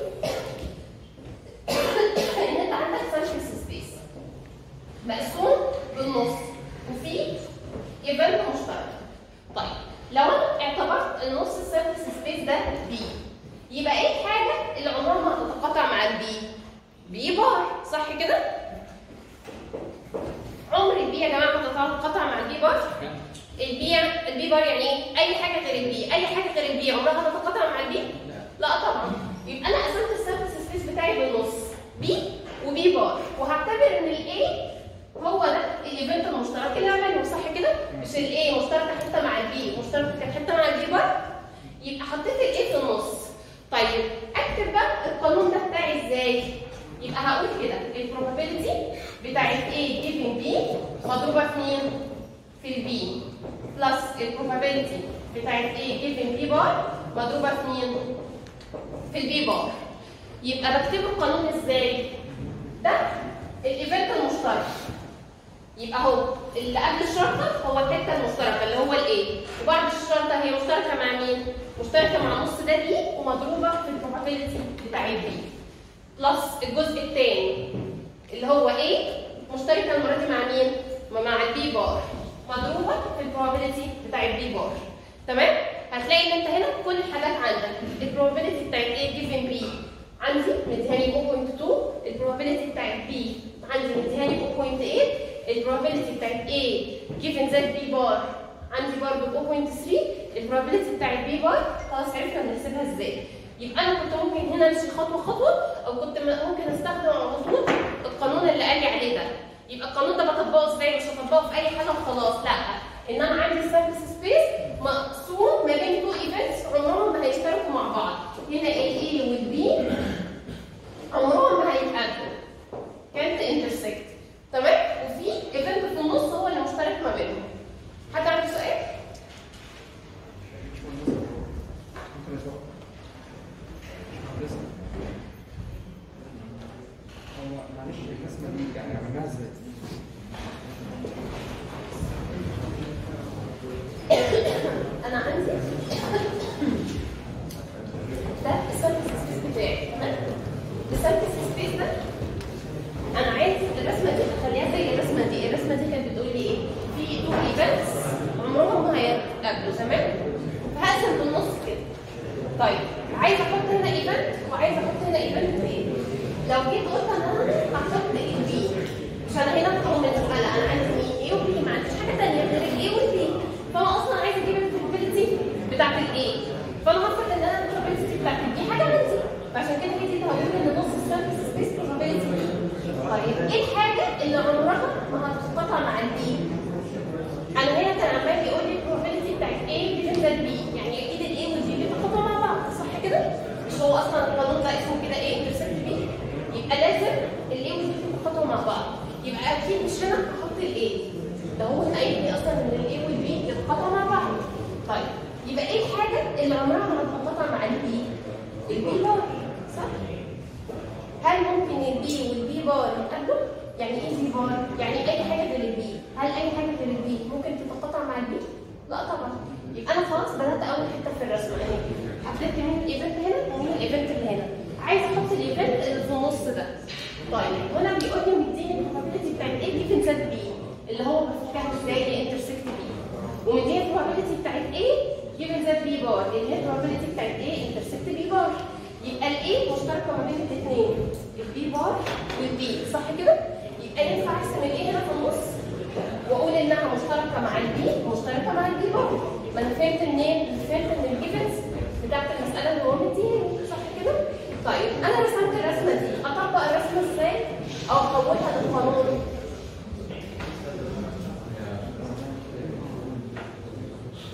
Speaker 1: ان انت عندك سيرفيس سبيس مقسوم بالنص وفي ايفنت مشترك طيب لو انا اعتبرت النص السيرفيس سبيس ده بي يبقى ايه الحاجه اللي عمرها ما هتتقاطع مع البي بي بار صح كده عمر البي يا جماعه ما هتتقاطع مع البي بار البي البي بار يعني ايه اي حاجه غير البي اي حاجه غير البي عمرها هتتقاطع مع البي لا طبعا يبقى انا قسمت السيرفيس سبيس بتاعي بالنص بي وبي بار وهعتبر ان الاي هو ده الايفنت المشترك اللي عمله صح كده مش الاي مشتركه حته مع البي مشتركه حته مع البي بار يبقى حطيت الاي في النص طيب اكتب بقى القانون ده بتاعي ازاي يبقى هقول كده البروبابيلتي بتاعت A given B مضروبه في مين في البي بلس البروبابيلتي بتاعت A given B بار مضروبه في مين في البي بار يبقى بكتب القانون ازاي ده الايفنت المشترك يبقى هو اللي قبل الشرطه هو الحته المشتركه اللي هو الايه وبعد الشرطه هي مشتركه مع مين مشتركه مع نص ده بي ومضروبه في البروبابيلتي بتاع البي بلس الجزء الثاني اللي هو ايه مشتركه المره دي مع مين مع البي بار مضروبه في البروبابيلتي بتاع البي بار تمام هتلاقي ان انت هنا كل الحاجات عندك البروبابيلتي بتاعت A given B عندي مديهاني 0.2 البروبابيلتي بتاعت B عندي مديهاني 0.8 البروبابيلتي بتاعت A given Z B بار عندي برضه 0.3 البروبابيلتي بتاعت B بار خلاص عرفنا بنحسبها ازاي يبقى انا كنت ممكن هنا امشي خطوه خطوه او كنت م- ممكن استخدم على طول القانون اللي قال لي عليه ده يبقى القانون ده بطبقه ازاي مش هطبقه في اي حاجه وخلاص لا ان انا عندي سيرفيس سبيس مقسوم ما بين تو ايفنتس عمرهم ما هيشتركوا مع بعض هنا الاي والبي عمرهم ما هيتقابلوا كانت انترسكت تمام وفي ايفنت في النص هو اللي مشترك ما بينهم حد عنده سؤال؟
Speaker 3: ممكن اشوف هو معلش الرسمه دي يعني عملناها ازاي؟
Speaker 1: انا عندي ده السيرفيس سبيس بتاعي تمام السيرفيس سبيس ده انا عايز الرسمه دي اخليها زي الرسمه دي الرسمه دي كانت بتقول لي ايه في تو ايفنتس عمرهم ما هيتقابلوا تمام فهقسم بالنص كده طيب عايز احط هنا ايفنت وعايز احط هنا ايفنت تاني لو جيت قلت انا هحط ايه بي مش انا هنا بقول المساله انا عايز مين ايه وبي ما عنديش حاجه ثانيه غير الايه والبي فانا اصلا عايز اجيب البروبابيلتي بتاعت الايه فانا هفرض ان انا البروبابيلتي بتاعت البي حاجه عندي فعشان كده هي دي هقول ان نص السيرفيس سبيس probability طيب ايه الحاجه اللي عمرها ما هتتقاطع مع البي انا هنا كان عمال يقول لي البروبابيلتي بتاعت A بتنزل B يعني اكيد الاي والبي بيتقاطعوا مع بعض صح كده مش هو اصلا القانون ده اسمه كده A انترسكت B يبقى لازم الاي والبي بيتقاطعوا مع بعض يبقى اكيد مش هنا هحط الاي ده هو هنا قايل لي اصلا ان الاي والبي بيتقاطعوا مع بعض طيب يبقى ايه الحاجه اللي عمرها ما هتتقاطع مع البي البي بار صح هل ممكن البي والبي بار يتقابلوا؟ يعني ايه بي بار؟ يعني اي حاجه غير البي، هل اي حاجه غير البي ممكن تتقاطع مع البي؟ لا طبعا. يبقى انا خلاص بدات اول حته في الرسمه يعني حطيت مين الايفنت هنا ومين الايفنت اللي هنا. عايز احط الايفنت اللي في النص ده. طيب هنا بيقول لي مديني البروبابيلتي بتاعت ايه جيفن زد بي اللي هو بفكها ازاي انترسكت بي. ومديني البروبابيلتي بتاعت ايه جيفن زد بي بار اللي هي البروبابيلتي بتاعت ايه انترسكت بي بار. يبقى الايه مشتركه ما بين الاثنين البي بار والبي صح كده يبقى ينفع ارسم الايه هنا في النص واقول انها مشتركه مع البي مشتركه مع البي بار ما انا فهمت منين فهمت من الجيفنز بتاعت المساله اللي هو مديني صح كده طيب انا رسمت الرسمه دي اطبق الرسمه ازاي او احولها للقانون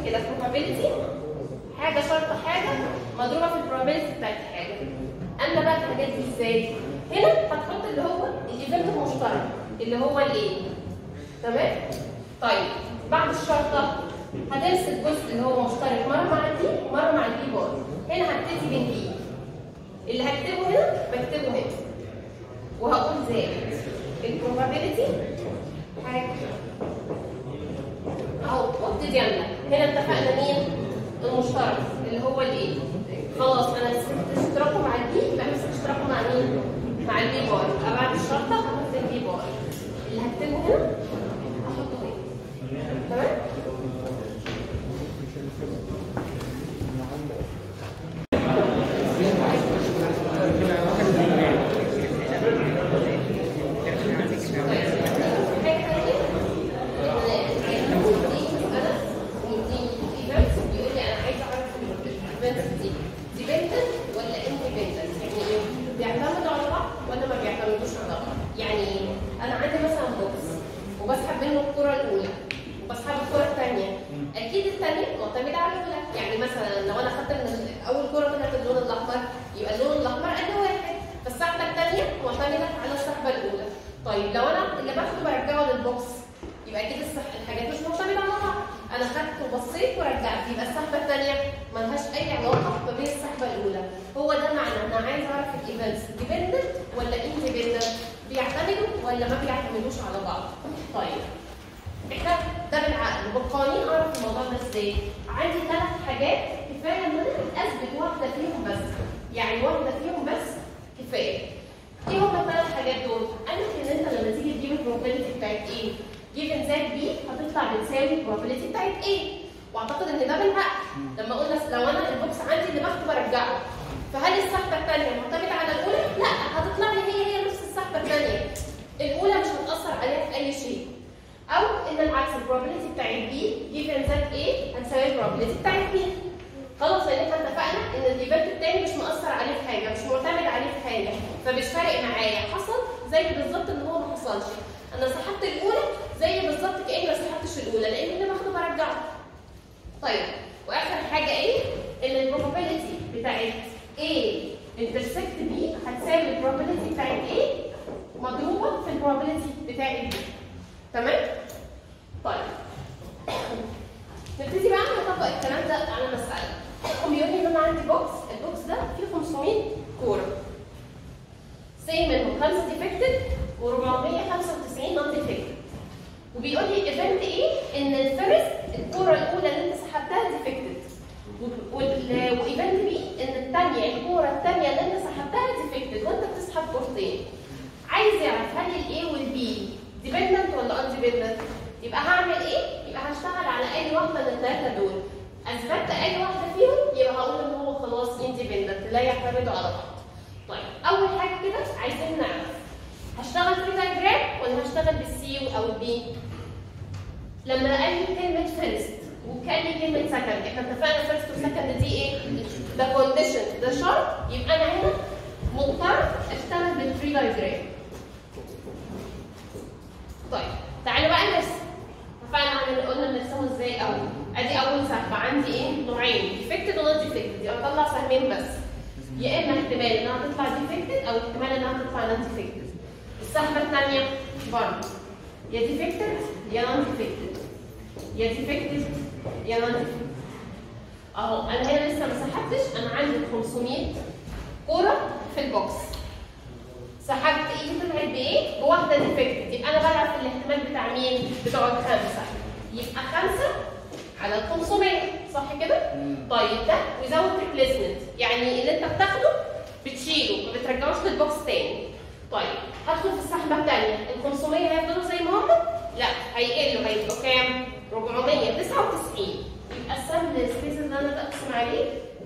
Speaker 1: كده probability حاجه شرط حاجه مضروبه في البروبابيلتي بتاعت حاجه اما بقى الحاجات دي ازاي هنا هتحط اللي هو الايفنت المشترك اللي هو الايه تمام طيب بعد الشرطه هتمسك الجزء اللي هو مشترك مره مع الدي ومره مع البي بار هنا هبتدي بالبي اللي هكتبه هنا بكتبه هنا وهقول زائد البروبابيلتي حاجه اهو وابتدي املى هنا اتفقنا مين المشترك اللي هو الايه خلاص انا مسكت اشتراكه مع البي يبقى مسكت اشتراكه مع مين مع البي بار يبقى بعد الشرطه هحط البي بار اللي هكتبه هنا احطه هنا تمام بيعتمدوا على بعض ولا ما بيعتمدوش على بعض؟ يعني انا عندي مثلا بوكس وبسحب منه الكره الاولى وبسحب الكره الثانيه اكيد الثانيه معتمده على الاولى يعني مثلا لو انا خدت من اول كره طلعت اللون الاحمر يبقى اللون الاحمر قد واحد فالسحبه الثانيه معتمده على السحبه الاولى طيب لو انا اللي باخده برجعه للبوكس يبقى اكيد الصح الحاجات مش معتمده على بعض انا خدت وبصيت ورجعت يبقى السحبه الثانيه ملهاش اي علاقه ما بين السحبه الاولى هو ده معنى انا عايز اعرف الايفنتس ديبندنت ولا اندبندنت بيعتمدوا ولا ما بيعتمدوش على بعض طيب احنا ده بالعقل وبالقوانين اعرف الموضوع ده ازاي عندي ثلاث حاجات كفايه ان انا اثبت واحده فيهم بس يعني واحده فيهم بس كفايه ايه هم الثلاث حاجات دول؟ قال لك ان انت لما تيجي تجيب البروبابيلتي بتاعت ايه؟ جيفن زائد بي هتطلع بتساوي البروبابيلتي بتاعت ايه؟ واعتقد ان ده بالعقل لما قلنا لو انا البوكس عندي اللي باخده برجعه فهل السحبه الثانيه معتمده على الاولى؟ لا هتطلع لي هي هي نفس السحبه الثانيه الاولى مش هتاثر عليها في اي شيء او ان العكس البروبابيلتي بتاعت بي جيفن زائد ايه هتساوي البروبابيلتي بتاعت بي خلاص لان احنا اتفقنا ان الايفنت التاني مش مؤثر عليه في حاجه مش معتمد عليه في حاجه فمش فارق معايا حصل زي بالظبط ان هو ما حصلش انا سحبت الاولى زي بالظبط كاني ما سحبتش الاولى لان اللي باخده برجعه طيب واخر حاجه ايه ان البروبابيلتي بتاعت A انترسكت B هتساوي البروبابيلتي بتاعت A مضروبه في البروبابيلتي بتاعت B تمام طيب نبتدي بقى نطبق الكلام ده على مسألة. هم بيقول لي ان انا عندي بوكس، البوكس ده فيه 500 كورة. سي منهم خمسة ديفكتد و495 نون ديفكتد. وبيقول لي ايفنت ايه؟ ان الفيرست الكورة الأولى اللي انت سحبتها ديفكتد. وايفنت بي ان الثانية الكورة الثانية اللي انت سحبتها ديفكتد وانت بتسحب كورتين. عايز يعرف هل الاي والبي ديبندنت ولا ان ديبندنت؟ يبقى هعمل ايه؟ يبقى هشتغل على اي واحده من الثلاثه دول. اثبتت اي واحده فيهم يبقى هقول ان هو خلاص اندبندنت لا يعتمدوا على بعض. طيب اول حاجه كده عايزين نعرف هشتغل في دايجرام ولا هشتغل بالسي او البي؟ لما قال لي كلمه فيرست وكان لي كلمه سكند احنا اتفقنا فيرست وسكند دي ايه؟ ده كونديشن ده شرط يبقى انا هنا مضطر اشتغل بالفري دايجرام. طيب تعالوا بقى نرسم اتفقنا قلنا بنرسمه ازاي اول ادي اول سهم عندي ايه نوعين ديفكتد ونون ديفكتد يبقى اطلع سهمين بس يا اما احتمال انها تطلع ديفكتد او احتمال انها تطلع نون ديفكتد السهمه الثانيه برضه يا ديفكتد يا نون ديفكتد يا ديفكتد يا نون ديفكتد اهو انا هنا لسه ما سحبتش انا عندي 500 كوره في البوكس سحبت ايدي طلعت بايه؟ بواحده ديفكتد يبقى انا بلعب في الاحتمال بتاع مين؟ بتوع الخمسه يبقى خمسه على ال 500 صح كده؟ طيب ده وزود ريبليسمنت يعني اللي انت بتاخده بتشيله ما بترجعوش للبوكس تاني طيب هدخل في السحبه الثانيه ال 500 هيفضلوا زي ما هم؟ لا هيقلوا هيبقوا كام؟ 499 يبقى السهم السبيس اللي انا بقسم عليه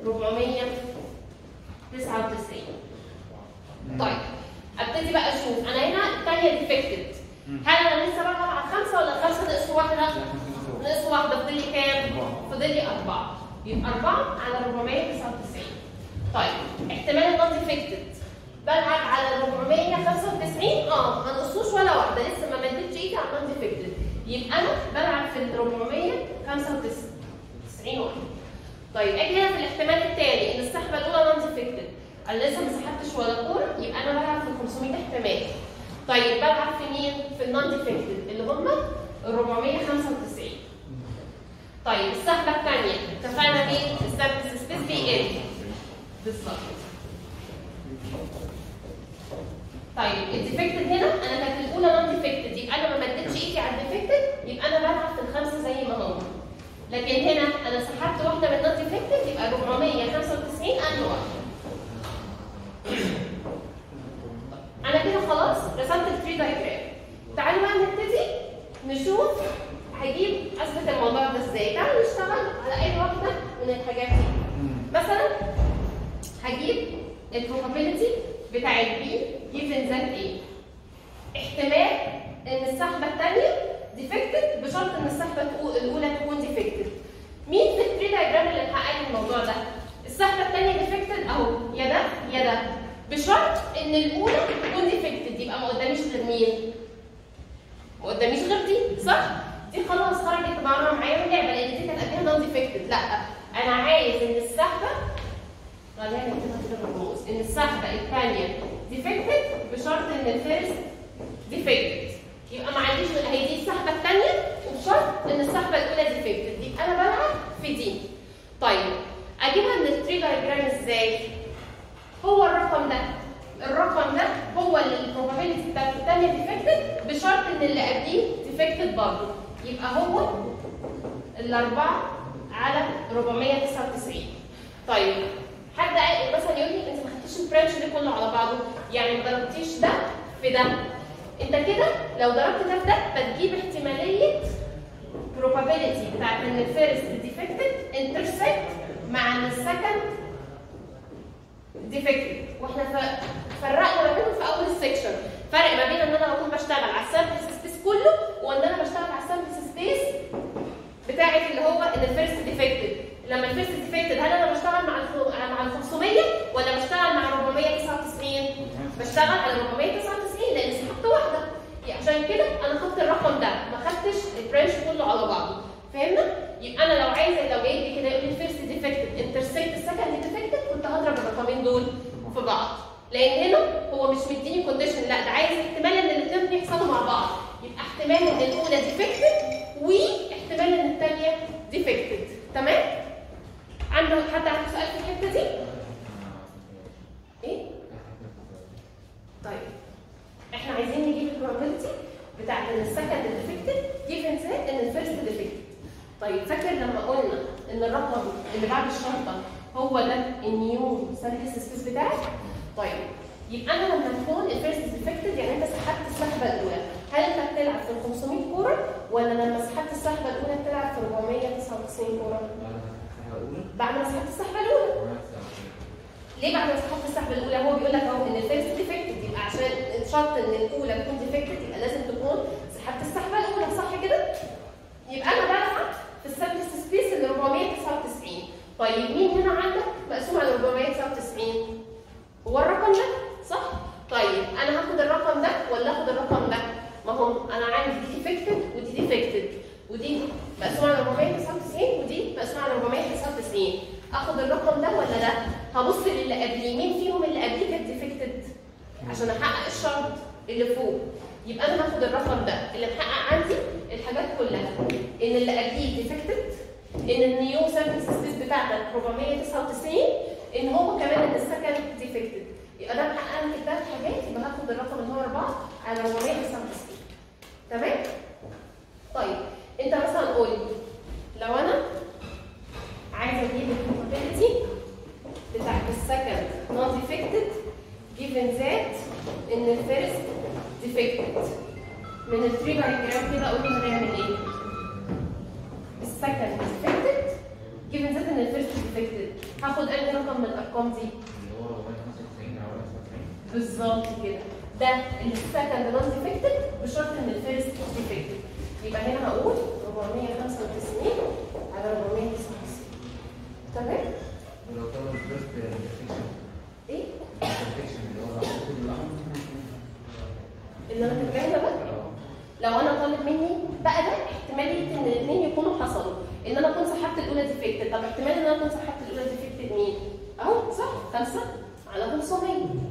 Speaker 1: 499 طيب ابتدي بقى اشوف انا هنا الثانيه ديفكتد هل انا لسه بلعب على خمسه ولا خمسه ناقص واحده؟ ناقص واحده فاضل لي كام؟ فاضل لي اربعه يبقى اربعه على 499 طيب احتمال النون ديفكتد بلعب على 495 اه ما نقصوش ولا واحده لسه ما مدتش ايدي على النون ديفكتد يبقى انا بلعب في ال 495 طيب اجي هنا في الاحتمال الثاني ان السحبه الاولى نون ديفكتد انا لسه ما سحبتش ولا كوره يبقى انا بلعب في ال 500 احتمال طيب بلعب في مين؟ في النون ديفكتد اللي هم ال 495 طيب السحبه الثانيه اتفقنا مين؟ السامبل سبيس بيقل بالظبط طيب الديفكتد هنا انا كانت الاولى نون ديفكتد يبقى انا ما مدتش ايدي على الديفكتد يبقى انا بلعب في الخمسه زي ما هم لكن هنا انا سحبت واحده من النون ديفكتد يبقى 495 انهي واحده انا كده خلاص رسمت الثري دايجرام تعالوا بقى نبتدي نشوف هجيب اثبت الموضوع ده ازاي تعالوا نشتغل على اي واحده من الحاجات دي مثلا هجيب البروبابيلتي بتاع البي جيفن زد ايه احتمال ان السحبه الثانيه ديفكتد بشرط ان السحبه تقو- الاولى تكون ديفكتد مين في الثري دايجرام اللي محقق لي الموضوع ده السحبه الثانيه ديفكتد اهو يا ده يا ده بشرط ان الاولى تكون ديفكتد يبقى ما قداميش غير مين ما قداميش غير دي صح دي خلاص خرجت بره معايا من اللعبه لان دي كانت قبلها نون ديفكتد لا انا عايز ان السحبه غالبا كده كده بالرموز ان السحبه الثانيه ديفكتد بشرط ان الفيرست ديفكتد يبقى ما عنديش غير هي دي السحبه الثانيه وبشرط ان السحبه الاولى ديفكتد يبقى انا بلعب في دي طيب اجيبها من التري دايجرام ازاي هو الرقم ده الرقم ده هو اللي البروبابيلتي بتاعت الثانيه ديفكتد بشرط ان اللي قبليه ديفكتد برضه يبقى هو الاربعه على 499 طيب حد قال- مثلا يقول لي انت ما خدتيش البرانش ده كله على بعضه يعني ما ضربتيش ده في ده انت كده لو ضربت ده في ده بتجيب احتماليه probability بتاعت ان الفيرست ديفكتد انترسكت مع ان السكند ديفكتد واحنا ف- فرقنا ما بينهم في اول السكشن فرق ما بين ان انا بكون بشتغل على السامبل سبيس كله وان انا بشتغل على السامبل سبيس بتاعت اللي هو ان الفيرست ديفكتد لما الفيرست ديفكتد هل انا بشتغل مع الخ- مع ال 500 ولا بشتغل مع 499 بشتغل على 499 لان سحبت واحده يعني عشان كده انا خدت الرقم ده ما خدتش البرانش كله على بعضه فهمنا يبقى انا لو عايزه لو جاي لي كده يقول لي الفيرست ديفكتد انترسكت السكند ديفكتد كنت هضرب الرقمين دول في بعض لان هنا هو مش مديني كونديشن لا ده عايز احتمال ان الاثنين يحصلوا مع بعض يبقى احتمال ان الاولى ديفكتد واحتمال ان الثانيه ديفكتد تمام عنده حد عنده سؤال في الحته دي ايه طيب احنا عايزين نجيب البروبابيلتي بتاعت ان السكند ديفكتد جيفن سيت ان الفيرست ديفكتد طيب فاكر لما قلنا ان الرقم اللي بعد الشرطه هو ده النيو سامبل سبيس بتاعك طيب يبقى انا لما تكون الفيرست ديفكتد يعني انت سحبت السحبه الاولى هل انت بتلعب في ال 500 كوره ولا لما سحبت السحبه الاولى بتلعب في 499 كوره بعد ما سحبت السحبه الاولى ليه بعد ما سحبت السحبه الاولى هو بيقول لك اهو ان الفيرست ديفكتد يبقى عشان شرط ان الاولى تكون ديفكتد يبقى لازم تكون سحبت السحبه الاولى صح كده؟ يبقى انا بلعب في السامبل سبيس اللي 499 طيب مين هنا عندك مقسوم على 499 هو الرقم ده صح؟ طيب انا هاخد الرقم ده ولا اخد الرقم ده؟ ما هو انا عندي دي ديفكتد ودي ديفكتد ودي مقسومه على 499 ودي مقسومه على 499 اخد الرقم ده ولا ده؟ هبص للي قبليه مين فيهم اللي قبليه كانت ديفكتد؟ عشان احقق الشرط اللي فوق يبقى انا هاخد الرقم ده اللي محقق عندي الحاجات كلها ان اللي قبليه ديفكتد ان النيو سامبل سبيس بتاعتك 499 ان هو كمان ان السكند ديفكتد يبقى ده محقق لي الثلاث حاجات يبقى هاخد الرقم اللي هو 4 على 499 تمام؟ طيب انت مثلا قول لي لو انا عايزه اجيب البروبابيلتي بتاعت السكند نون ديفكتد given that ان الفيرست ديفكتد من الثري دايجرام كده قولي هنعمل ايه؟ السكند ديفكتد given that ان الفيرست ديفكتد هاخد انهي رقم من الارقام دي؟
Speaker 2: اللي هو 495 او 495
Speaker 1: بالظبط كده ده السكند نون ديفكتد بشرط ان الفيرست ديفكتد يبقى هنا هقول 495 على 499 تمام؟
Speaker 2: ولو طلب الفيرست انفكشن
Speaker 1: ايه؟
Speaker 2: انفكشن اللي هو الخطوط الاحمر
Speaker 1: اللي انا كاتباها هنا بقى
Speaker 2: اه
Speaker 1: لو انا طالب مني بقى ده احتماليه ان الاثنين يكونوا حصلوا ان انا اكون سحبت الاولى ديفكتد طب احتمال ان انا اكون سحبت الاولى ديفكتد مين؟ اهو صح 5 على 500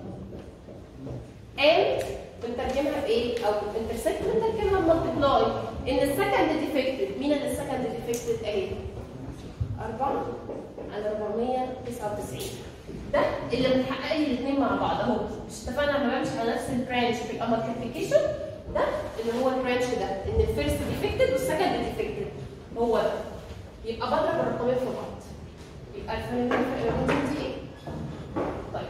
Speaker 1: and بنترجمها بايه؟ او انترسكت بنترجمها بمالتبلاي ان السكند ديفكتد مين اللي السكند ديفكتد اهي 4 على 499 ده اللي بنحقق لي الاثنين مع بعض اهو مش اتفقنا لما بمشي على نفس البرانش بيبقى مالتيبيكيشن ده اللي هو البرانش ده ان الفيرست ديفكتد والسكند ديفكتد هو ده يبقى بضرب الرقمين في بعض يبقى الفرق بين دي ايه؟ طيب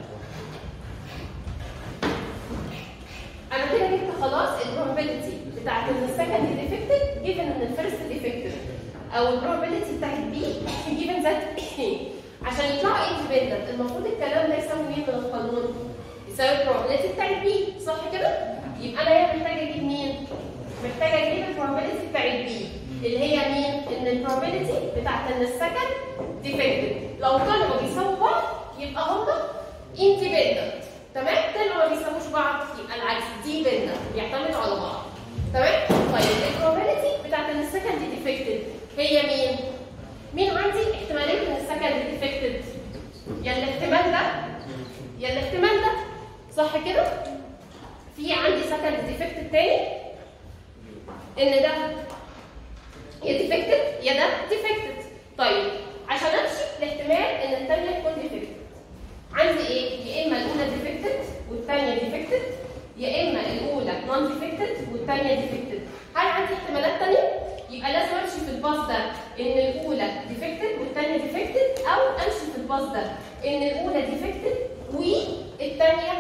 Speaker 1: انا كده جبت خلاص البروبابيلتي بتاعت ان السكند ديفكتد جيفن ان الفيرست ديفكتد او البروبابيلتي بتاعت بي جيفن ذات عشان يطلعوا اندبندنت المفروض الكلام ده يساوي مين من القانون؟ يساوي البروبابيلتي بتاعت بي صح كده؟ يبقى انا هنا محتاجه اجيب مين؟ محتاجه اجيب البروبابيلتي بتاعت بي اللي هي مين؟ ان البروبابيلتي بتاعت ان السكند ديفكتد لو طلعوا بيساووا بعض يبقى هما اندبندنت تمام؟ طلعوا ما بيساووش بعض يبقى العكس دي بيندنت بيعتمدوا على بعض تمام؟ طيب البروبابيلتي بتاعت ان السكند ديفكتد هي مين؟ مين عندي احتماليه ان السكند ديفكتد؟ يا الاحتمال ده يا الاحتمال ده صح كده؟ في عندي سكند ديفكتد تاني ان ده يا ديفكتد يا ده ديفكتد طيب عشان امشي الاحتمال ان الثانيه تكون ديفكتد عندي ايه؟ يا اما الاولى ديفكتد والثانيه ديفكتد يا اما الاولى نون ديفكتد والثانيه ديفكتد هل عندي احتمالات ثانيه؟ يبقى لازم امشي في الباص ده ان الاولى ديفكتد والثانيه ديفكتد او امشي في الباص ده ان الاولى ديفكتد والثانيه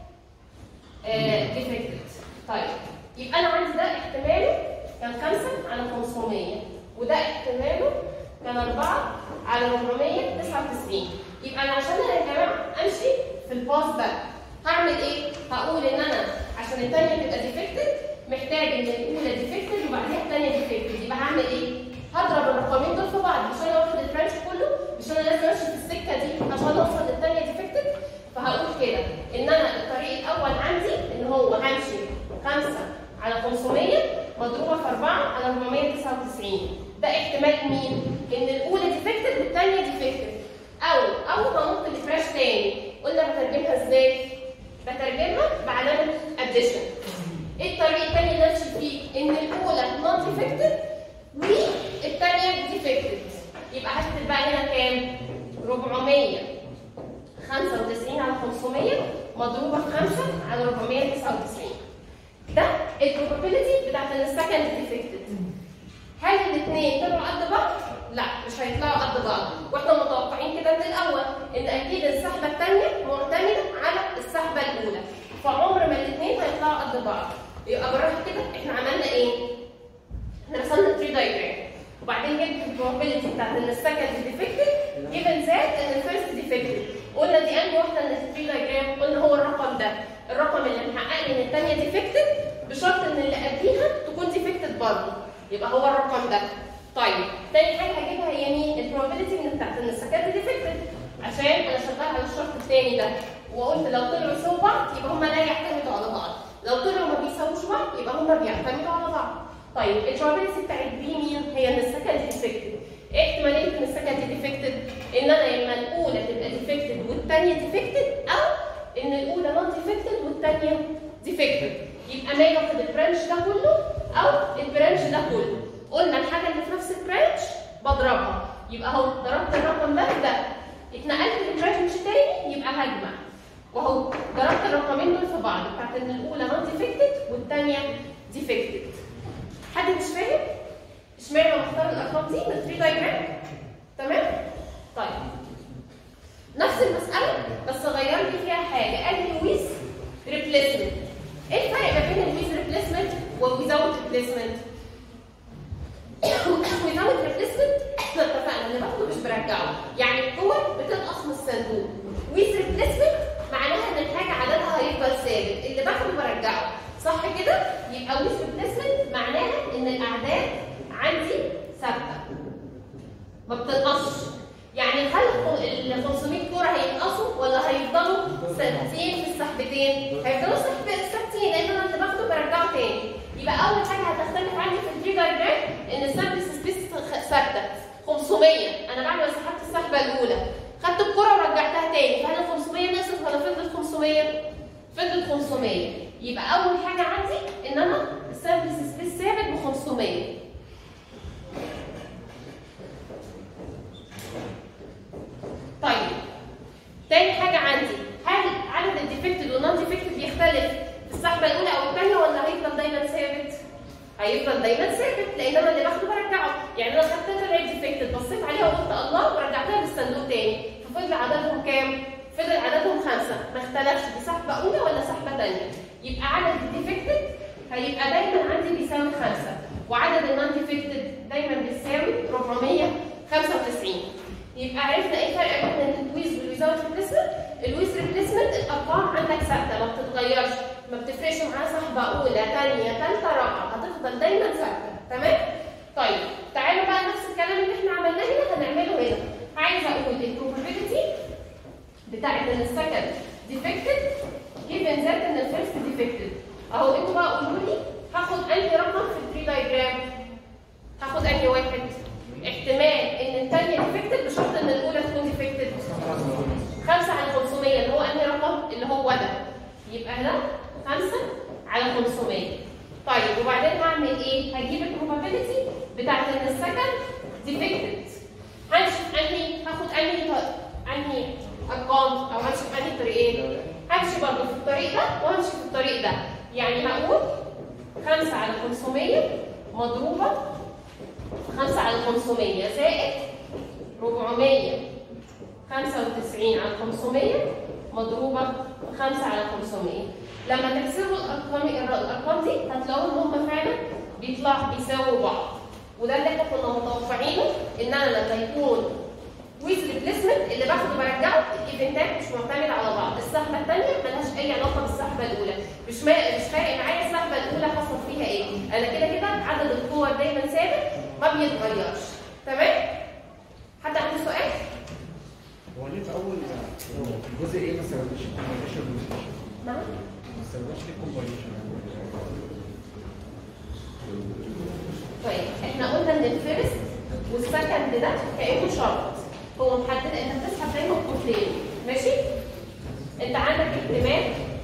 Speaker 1: ديفكتد طيب يبقى انا عندي ده احتماله كان 5 على 500 وده احتماله كان 4 على 499 يبقى انا عشان انا يا جماعه امشي في الباص ده هعمل ايه؟ هقول ان انا عشان الثانيه تبقى ديفكتد محتاج ان الاولى ديفكتد وبعديها الثانيه ديفكتد يبقى هعمل ايه؟ هضرب الرقمين دول في بعض مش انا واخد البرانش كله مش انا لازم امشي في السكه دي عشان اوصل للثانيه ديفكتد فهقول كده ان انا الطريق الاول عندي ان هو همشي 5 على 500 مضروبه في 4 على 499 ده احتمال مين؟ ان الاولى ديفكتد والثانيه ديفكتد او او هنط الفراش تاني قلنا بترجمها ازاي؟ بترجمها بعلامه اديشن ايه الطريق الثاني اللي امشي فيه؟ ان الاولى نون ديفكتد والثانيه ديفكتد يبقى هكتب بقى هنا كام؟ 400 95 على 500 مضروبه في 5 على 499 ده البروبابيلتي بتاعت ان السكند ديفكتد هل الاثنين طلعوا قد بعض؟ لا مش هيطلعوا قد بعض واحنا متوقعين كده من الاول ان اكيد السحبه الثانيه معتمده على السحبه الاولى فعمر ما الاثنين هيطلعوا قد بعض يبقى بالراحه كده احنا عملنا ايه؟ احنا رسمنا التري دايجرام وبعدين جبت البروبابيلتي بتاعت ان السكند ديفكتد جيفن ذات ان الفيرست ديفكتد قلنا دي انهي واحده من التري دايجرام قلنا هو الرقم ده الرقم اللي محقق لي ان الثانيه ديفكتد بشرط ان اللي قبليها تكون ديفكتد برضه يبقى هو الرقم ده طيب تاني حاجه هجيبها هي مين البروبابيلتي من بتاعت ان السكند ديفكتد عشان انا شغال على الشرط الثاني ده وقلت لو طلعوا يساووا بعض يبقى هما لا يعتمدوا على بعض لو طلعوا ما بيساووش بعض يبقى هما بيعتمدوا على بعض طيب البروبابيلتي بتاعت بي مين هي ان السكند ديفكتد ايه احتماليه ان السكند ديفكتد ان انا اما الاولى تبقى ديفكتد والثانيه ديفكتد او ان الاولى نون ديفكتد والثانيه ديفكتد يبقى ما ياخد البرانش ده كله او البرانش ده كله قلنا الحاجه اللي في نفس البرانش بضربها يبقى اهو ضربت الرقم ده ده اتنقلت للبرانش تاني يبقى هجمع وهو ضربت الرقمين دول في بعض بتاعت ان الاولى نون ديفكتد والثانيه ديفكتد حد مش فاهم؟ اشمعنى مختار الارقام دي من 3 دايجرام؟ تمام؟ طيب نفس المساله بس غير لي فيها حاجه قال لي ويز ريبليسمنت ايه الفرق ما بين الويز ريبليسمنت والويزاوت ريبليسمنت؟ ويزاوت ريبليسمنت احنا اتفقنا ان باخده مش برجعه يعني القوه بتنقص من الصندوق ويز ريبليسمنت معناها ان الحاجه عددها هيفضل ثابت اللي باخده برجعه صح كده؟ يبقى ويز ريبليسمنت معناها ان الاعداد عندي ثابته ما بتنقصش يعني هل ال 500 كوره هينقصوا ولا هيفضلوا ثابتين في السحبتين؟ هيفضلوا ثابتين لان انا اللي باخده برجعه تاني. يبقى اول حاجه هتختلف عندي في التري دايجرام ان السامبل سبيس ثابته 500 انا بعد ما سحبت السحبه الاولى خدت الكره ورجعتها تاني فهل ال 500 نقصت ولا فضلت 500 فضلت 500 يبقى اول حاجه عندي ان انا السيرفيس سبيس ثابت ب 500 طيب تاني حاجه عندي هل عدد الديفكتد والنون ديفكتد بيختلف في السحبه الاولى او الثانيه ولا هيفضل دايما ثابت هيفضل دايما ثابت لان انا اللي باخده برجعه يعني انا خدت طلعت ديفكتد بصيت عليها وقلت الله ورجعتها للصندوق تاني ففضل عددهم كام فضل عددهم خمسه ما اختلفش دي سحبه اولى ولا سحبه ثانيه يبقى عدد الديفكتد هيبقى دايما عندي بيساوي خمسه وعدد النون ديفكتد دايما بيساوي 495 يبقى عرفنا ايه الفرق بين الويز والويزاوت ريبليسمنت الويز ريبليسمنت الارقام عندك ثابته ما بتتغيرش ما بتفرقش معاها صاحبه اولى ثانيه ثالثه رابعه هتفضل دايما ثابته تمام طيب تعالوا بقى نفس الكلام اللي احنا عملناه هنا هنعمله هنا عايزه اقول البروبابيلتي بتاعت ان السكند ديفكتد جيفن ذات ان الفيرست ديفكتد اهو انتوا بقى قولوا لي هاخد انهي رقم في الثري دايجرام هاخد انهي واحد احتمال ان الثانيه ديفكتد بشرط ان الاولى تكون ديفكتد 5 على 500 اللي هو انهي رقم اللي هو ده يبقى ده 5 على 500 طيب وبعدين هعمل ايه هجيب البروبابيلتي بتاعت ان السكند ديفكتد هنشوف انهي هاخد انهي انهي ارقام او هنشوف انهي طريقين همشي برضه في الطريق ده وهمشي في الطريق ده يعني هقول 5 على 500 مضروبه 5 على 500 زائد 495 على 500 مضروبة 5 على 500 لما تحسبوا الأرقام الأرقام دي هتلاقوهم هم فعلا بيطلعوا بيساووا بعض وده اللي احنا كنا متوقعينه ان انا لما يكون ويز ريبليسمنت اللي باخده برجعه الايفنتات مش معتمد على بعض السحبه الثانيه ملهاش اي علاقه بالسحبه الاولى مش ما مش فارق معايا السحبه الاولى حصل فيها ايه انا كده كده عدد الكور دايما ثابت ما بيتغيرش تمام حد عنده سؤال
Speaker 3: هو ليه في اول الجزء ايه ما استخدمش كومباينيشن
Speaker 1: نعم
Speaker 3: ما استخدمش ليه كومباينيشن
Speaker 1: طيب احنا قلنا ان الفيرست والسكند ده كانه شرط هو محدد انت بتسحب دايما قطرين ماشي انت عندك احتمال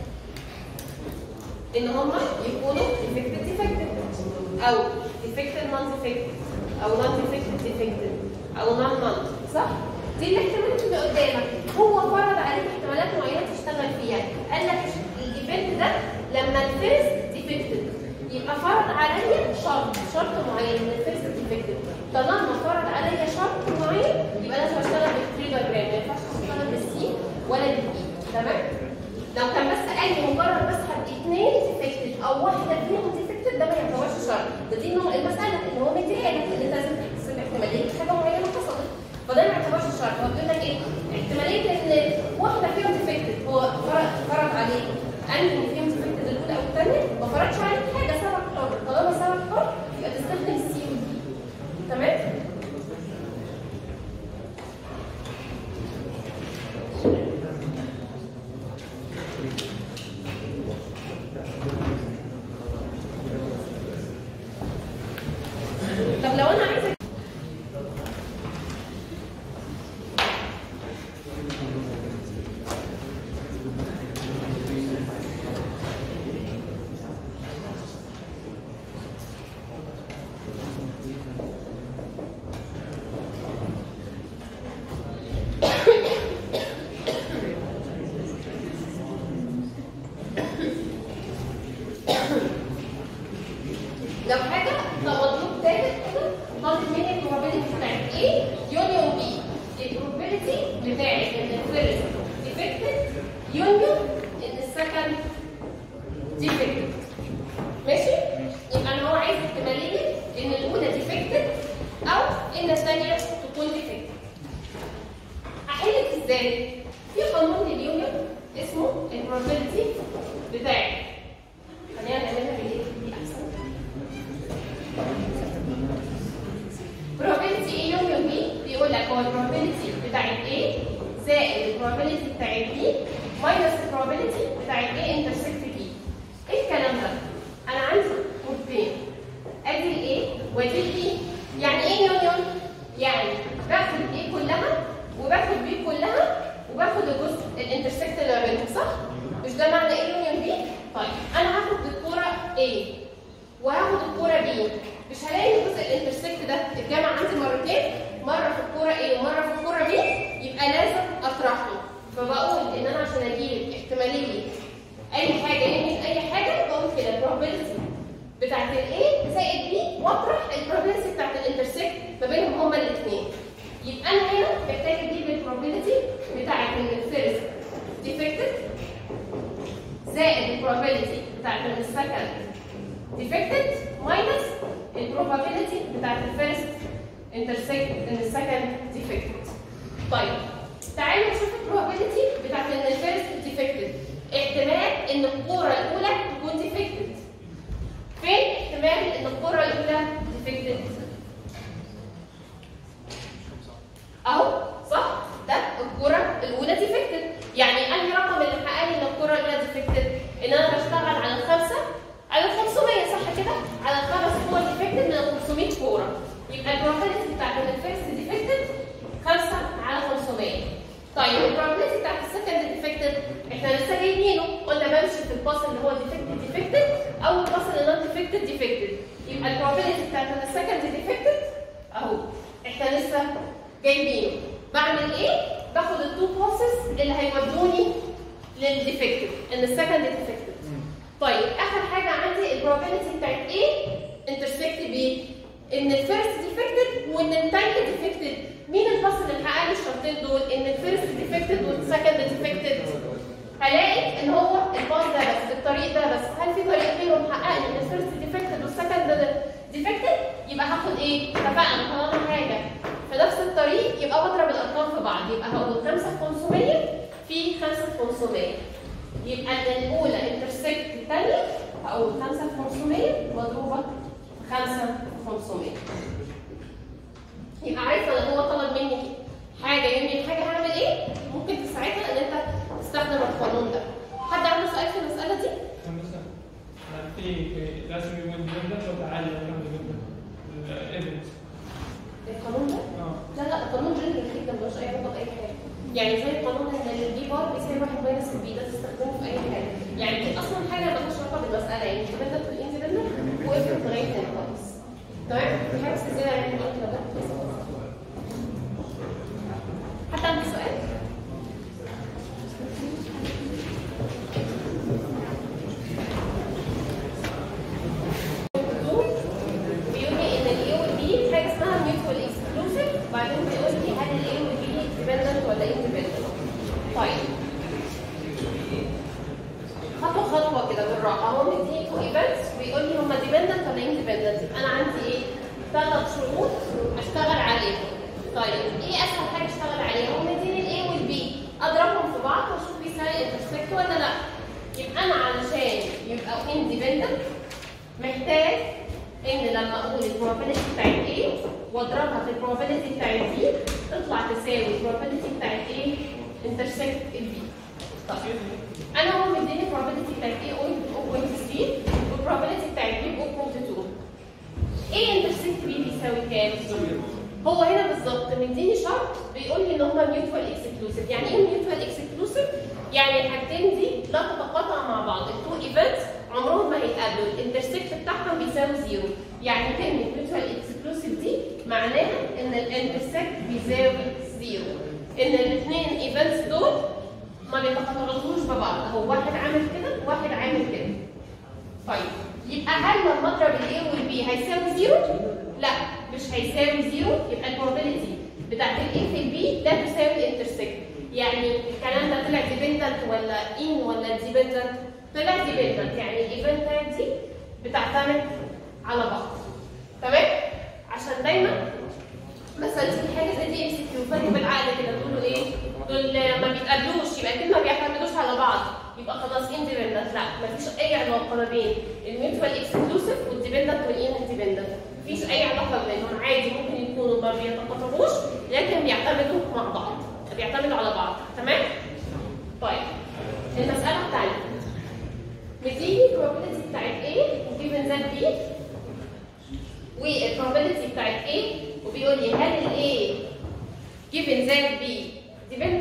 Speaker 1: ان هما يكونوا ديفكتد ديفكتد او ديفكتد نون ديفكتد او نون ديفكتد ديفكتد او نون نون صح دي الاحتمالات اللي قدامك هو فرض عليك احتمالات معينه تشتغل فيها قال لك الايفنت ده لما الفيرست ديفكتد يبقى فرض عليا شرط شرط معين من الفيرست ديفكتيف طالما فرض عليا شرط معين يبقى لازم اشتغل بالثري دايجرام ما ينفعش اشتغل بالسي ولا بالاي تمام لو كان بس قال لي مجرد بسحب اثنين ديفكتيف او واحده فيهم ديفكتيف ده ما يعتبرش شرط ده دي نوع المساله ان هو مديها لك ان انت لازم تحسب احتماليه حاجه معينه حصلت فده ما يعتبرش شرط هو بيقول لك ايه احتماليه ان واحده فيهم ديفكتيف هو فرض فرض عليك انهي فيهم ديفكتيف الاولى او الثانيه ما فرضش عليك حاجه سبب حر طالما سبب حر يبقى تستخدم السي والدي تمام طب لو انا عايزه لو حاجه مطلوب ثالث كده طالب مني البروبابيلتي بتاعت ايه يونيون بي البروبابيلتي بتاعت ان الفيرست ديفكتد يونيون ان السكند ديفكتد ماشي يبقى انا هو عايز احتماليه ان الاولى ديفكتد او ان الثانيه تكون ديفكتد احلك ازاي في قانون لليونيون اسمه البروبابيلتي بتاعت خلينا نعملها بالايه دي احسن probability A يونيون B بيقول لك هو البروبابيلتي بتاعت A زائد البروبابيلتي بتاعت B ماينس البروبابيلتي بتاعت A انترسكت B ايه الكلام ده؟ انا عندي قطبين ادي ال A وادي ال B يعني ايه يونيون؟ يعني الانترسكت اللي ما بينهم صح؟ مش ده معنى ايه يونيون بي؟ طيب انا هاخد الكوره A وهاخد الكوره B مش هلاقي الجزء الانترسكت ده اتجمع عندي مرتين مره في الكوره A ومره في الكوره B يبقى لازم اطرحه فبقول ان انا عشان اجيب احتماليه اي حاجه يمين اي حاجه بقول كده probability بتاعت الايه زائد بي واطرح البروبابيلتي بتاعت الانترسكت ما بينهم هما الاثنين يبقى انا هنا محتاج اجيب البروبابيلتي بتاعت ان الفيرست ديفكتد زائد البروبابيلتي بتاعت ان السكند ديفكتد ماينس البروبابيلتي بتاعت الفيرست انترسكت ان السكند ديفكتد طيب تعالوا نشوف البروبابيلتي بتاعت ان الفيرست ديفكتد احتمال ان الكوره الاولى تكون ديفكتد فين احتمال ان الكرة الأولى ديفكتد؟ أهو صح؟ ده الكرة الأولى ديفكتد، يعني أنهي رقم اللي حقق لي إن الكرة الأولى ديفكتد؟ إن أنا بشتغل على الخمسة على ال 500 صح كده؟ على الخمس كور ديفكتد من ال 500 كورة، يبقى البروبابيلتي بتاعت الفيرست ديفكتد 5 على 500. طيب البروبابيلتي بتاعت السكند ديفكتد احنا لسه جايبينه قلنا بمشي في الباص اللي هو ديفكتد ديفكتد او الباص اللي نون ديفكتد ديفكتد يبقى البروبابيلتي بتاعت السكند ديفكتد اهو احنا لسه جايبينه بعمل ايه؟ باخد التو بروسيس اللي هيودوني للديفكتد ان السكند ديفكتد طيب اخر حاجه عندي البروبابيلتي بتاعت ايه؟ انترسكت بيه ان الفيرست ديفكتد وان الثانيه ديفكتد مين الباص اللي حقق لي الشرطين دول ان الفيرست ديفكتد والسكند ديفكتد هلاقي ان هو الباص ده بس بالطريق ده بس هل في طريق غيره محقق لي ان الفيرست ديفكتد والسكند ديفكتد يبقى هاخد ايه اتفقنا طالما حاجه في نفس الطريق يبقى بضرب الارقام في بعض يبقى هقول 5 في 500 في 5 في 500 يبقى ان الاولى انترسكت الثانيه هقول 5 في 500 مضروبه في 5 في 500 يبقى عارفه لو هو طلب مني حاجه يمين حاجه هعمل ايه ممكن في ساعتها ان انت تستخدم القانون ده حد عنده سؤال في المساله دي
Speaker 3: مثلا في لازم يكون جدا ولا عادي ولا جدا الايفنت
Speaker 1: القانون ده
Speaker 3: اه
Speaker 1: لا لا القانون جنرال جدا ملوش اي علاقه باي حاجه يعني زي القانون ان البي بار بيساوي واحد ماينس البي ده تستخدمه في اي حاجه يعني دي اصلا حاجه مالهاش علاقه بالمساله يعني ديبندنت والاندبندنت وقفت لغايه هنا خالص تمام في حاجه زياده يعني قلت لو ده حد عنده سؤال؟ بيقول لي ان الاي والبي حاجه اسمها ميوتوال اكسكلوسيف وبعدين بيقول لي هل الاي والبي ديبندنت ولا اندبندنت طيب خطوه خطوه كده بالراحه هو مديني تو ايفنتس بيقول لي هما ديبندنت ولا اندبندنت انا عندي ايه ثلاث شروط اشتغل عليهم طيب ايه اسهل حاجه اشتغل عليها هو مديني الاي والبي اضربهم في بعض واشوف بيساوي انترسكت ولا لا يبقى انا علشان يبقى اندبندنت محتاج ان لما اقول البروبابيلتي بتاعت A واضربها في البروبابيلتي بتاعت B تطلع تساوي البروبابيلتي بتاعت A انترسكت ال B. طب انا هو مديني البروبابيلتي بتاعت A 0.3 والبروبابيلتي بتاعت B 0.2 A انترسكت B بيساوي كام؟ هو هنا بالظبط مديني شرط بيقول لي ان هما ميوتوال اكسكلوسيف، يعني ايه ميوتوال اكسكلوسيف؟ يعني الحاجتين دي لا تتقاطع مع بعض، التو ايفنتس عمرهم ما هيتقابلوا، الانترسكت بتاعهم بيساوي زيرو، يعني كلمه ميوتوال اكسكلوسيف دي معناها ان الانترسكت بيساوي زيرو، ان الاثنين ايفنتس دول ما بيتقاطعوش ببعض، هو واحد عامل كده وواحد عامل كده. طيب يبقى هل لما اضرب الاي والبي هيساوي زيرو؟ لا مش هيساوي زيرو يبقى البروبابيلتي بتاعت الاي في البي لا تساوي الانترسكت يعني الكلام ده طلع ديبندنت ولا ان ولا ديبندنت؟ طلع ديبندنت يعني الايفنتات دي بتعتمد على بعض تمام؟ عشان دايما مثلا تيجي حاجه زي دي ام سي كيو فانت بالعقل كده تقول له ايه؟ دول ما بيتقابلوش يبقى اكيد ما بيعتمدوش على بعض يبقى خلاص اندبندنت لا مفيش اي علاقه ما بين الميوتوال اكسكلوسيف والديبندنت والان اندبندنت مفيش اي علاقه بينهم عادي ممكن يكونوا ما بيتقاطعوش لكن بيعتمدوا مع بعض بيعتمدوا على بعض تمام؟ طيب المساله الثانيه مديني probability بتاعت A وجيفن ذات B والprobability بتاعت A وبيقول لي هل ال A given ذات B dependent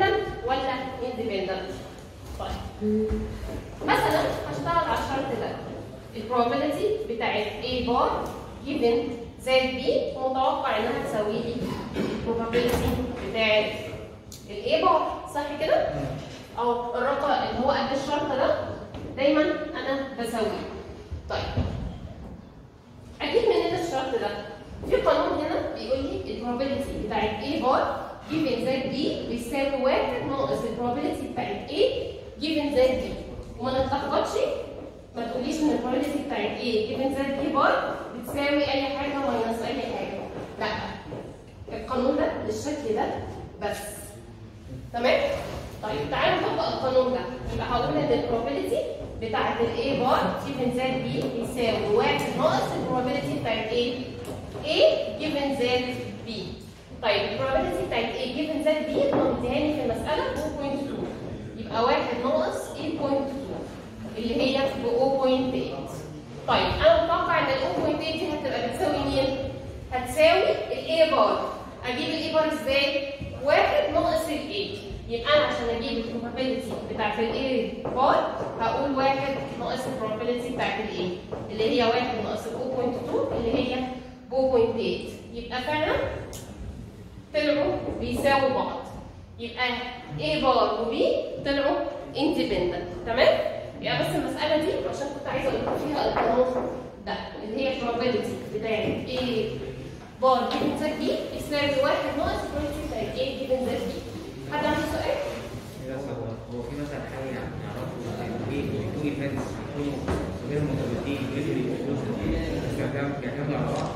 Speaker 1: ولا اندبندنت طيب مثلا هشتغل على الشرط ده البروبابيلتي بتاعت A بار given زائد B متوقع انها تساوي لي البروبابيلتي بتاعت ال A بار صح كده؟ او الرقم اللي هو قد الشرط ده دايما انا بساويه طيب اجيب منين الشرط ده؟ في قانون هنا بيقول لي البروبابيلتي بتاعت A بار given زائد B بيساوي واحد ناقص البروبابيلتي بتاعت A given زائد B وما نتلخبطش ما تقوليش ان البروبابيلتي بتاعت A given زائد B بار بتساوي اي حاجه ماينس اي حاجه لا القانون ده بالشكل ده بس تمام؟ طيب تعالوا نطبق القانون ده يبقى هقول ان البروبابيلتي بتاعت الاي بار given زائد بي بيساوي واحد ناقص البروبابيلتي بتاعت ايه؟ A given زائد B طيب البروبابيلتي بتاعت A given زائد B هو مديهاني في المسألة 2.2 يبقى واحد ناقص A.2 اللي هي ب 0.8 طيب انا متوقع ان ال 0.8 دي هتبقى بتساوي مين؟ هتساوي ال A بار اجيب ال A بار ازاي؟ واحد ناقص ال A يبقى انا عشان اجيب البروبابيلتي بتاعت ال A بار هقول واحد ناقص البروبابيلتي بتاعت ال A اللي هي واحد ناقص ال 0.2 اللي هي 0.8 يبقى فعلا طلعوا بيساووا بعض يبقى A بار و B طلعوا independent تمام؟ يبقى بس المسألة دي عشان كنت عايزة أقول لكم فيها القانون ده اللي هي probability بتاعت A بار given زائد B يساوي واحد ناقص probability بتاعت A given زائد B حد عنده سؤال؟
Speaker 2: بس هو هو في مثلا حاجه يعني نعرفه ايه تو ايفنتس يكونوا غير مرتبطين يجري بس يعتمدوا يعتمدوا على بعض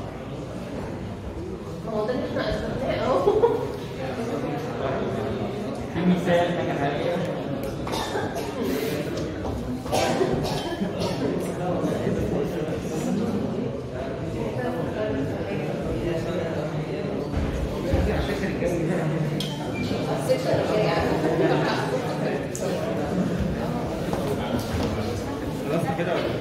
Speaker 1: ما هو ده اللي احنا أثبتناه أهو
Speaker 3: في مثال حاجه حقيقيه
Speaker 2: على فكره الجو ده
Speaker 1: السكشن الجاي
Speaker 2: خلاص كده ولا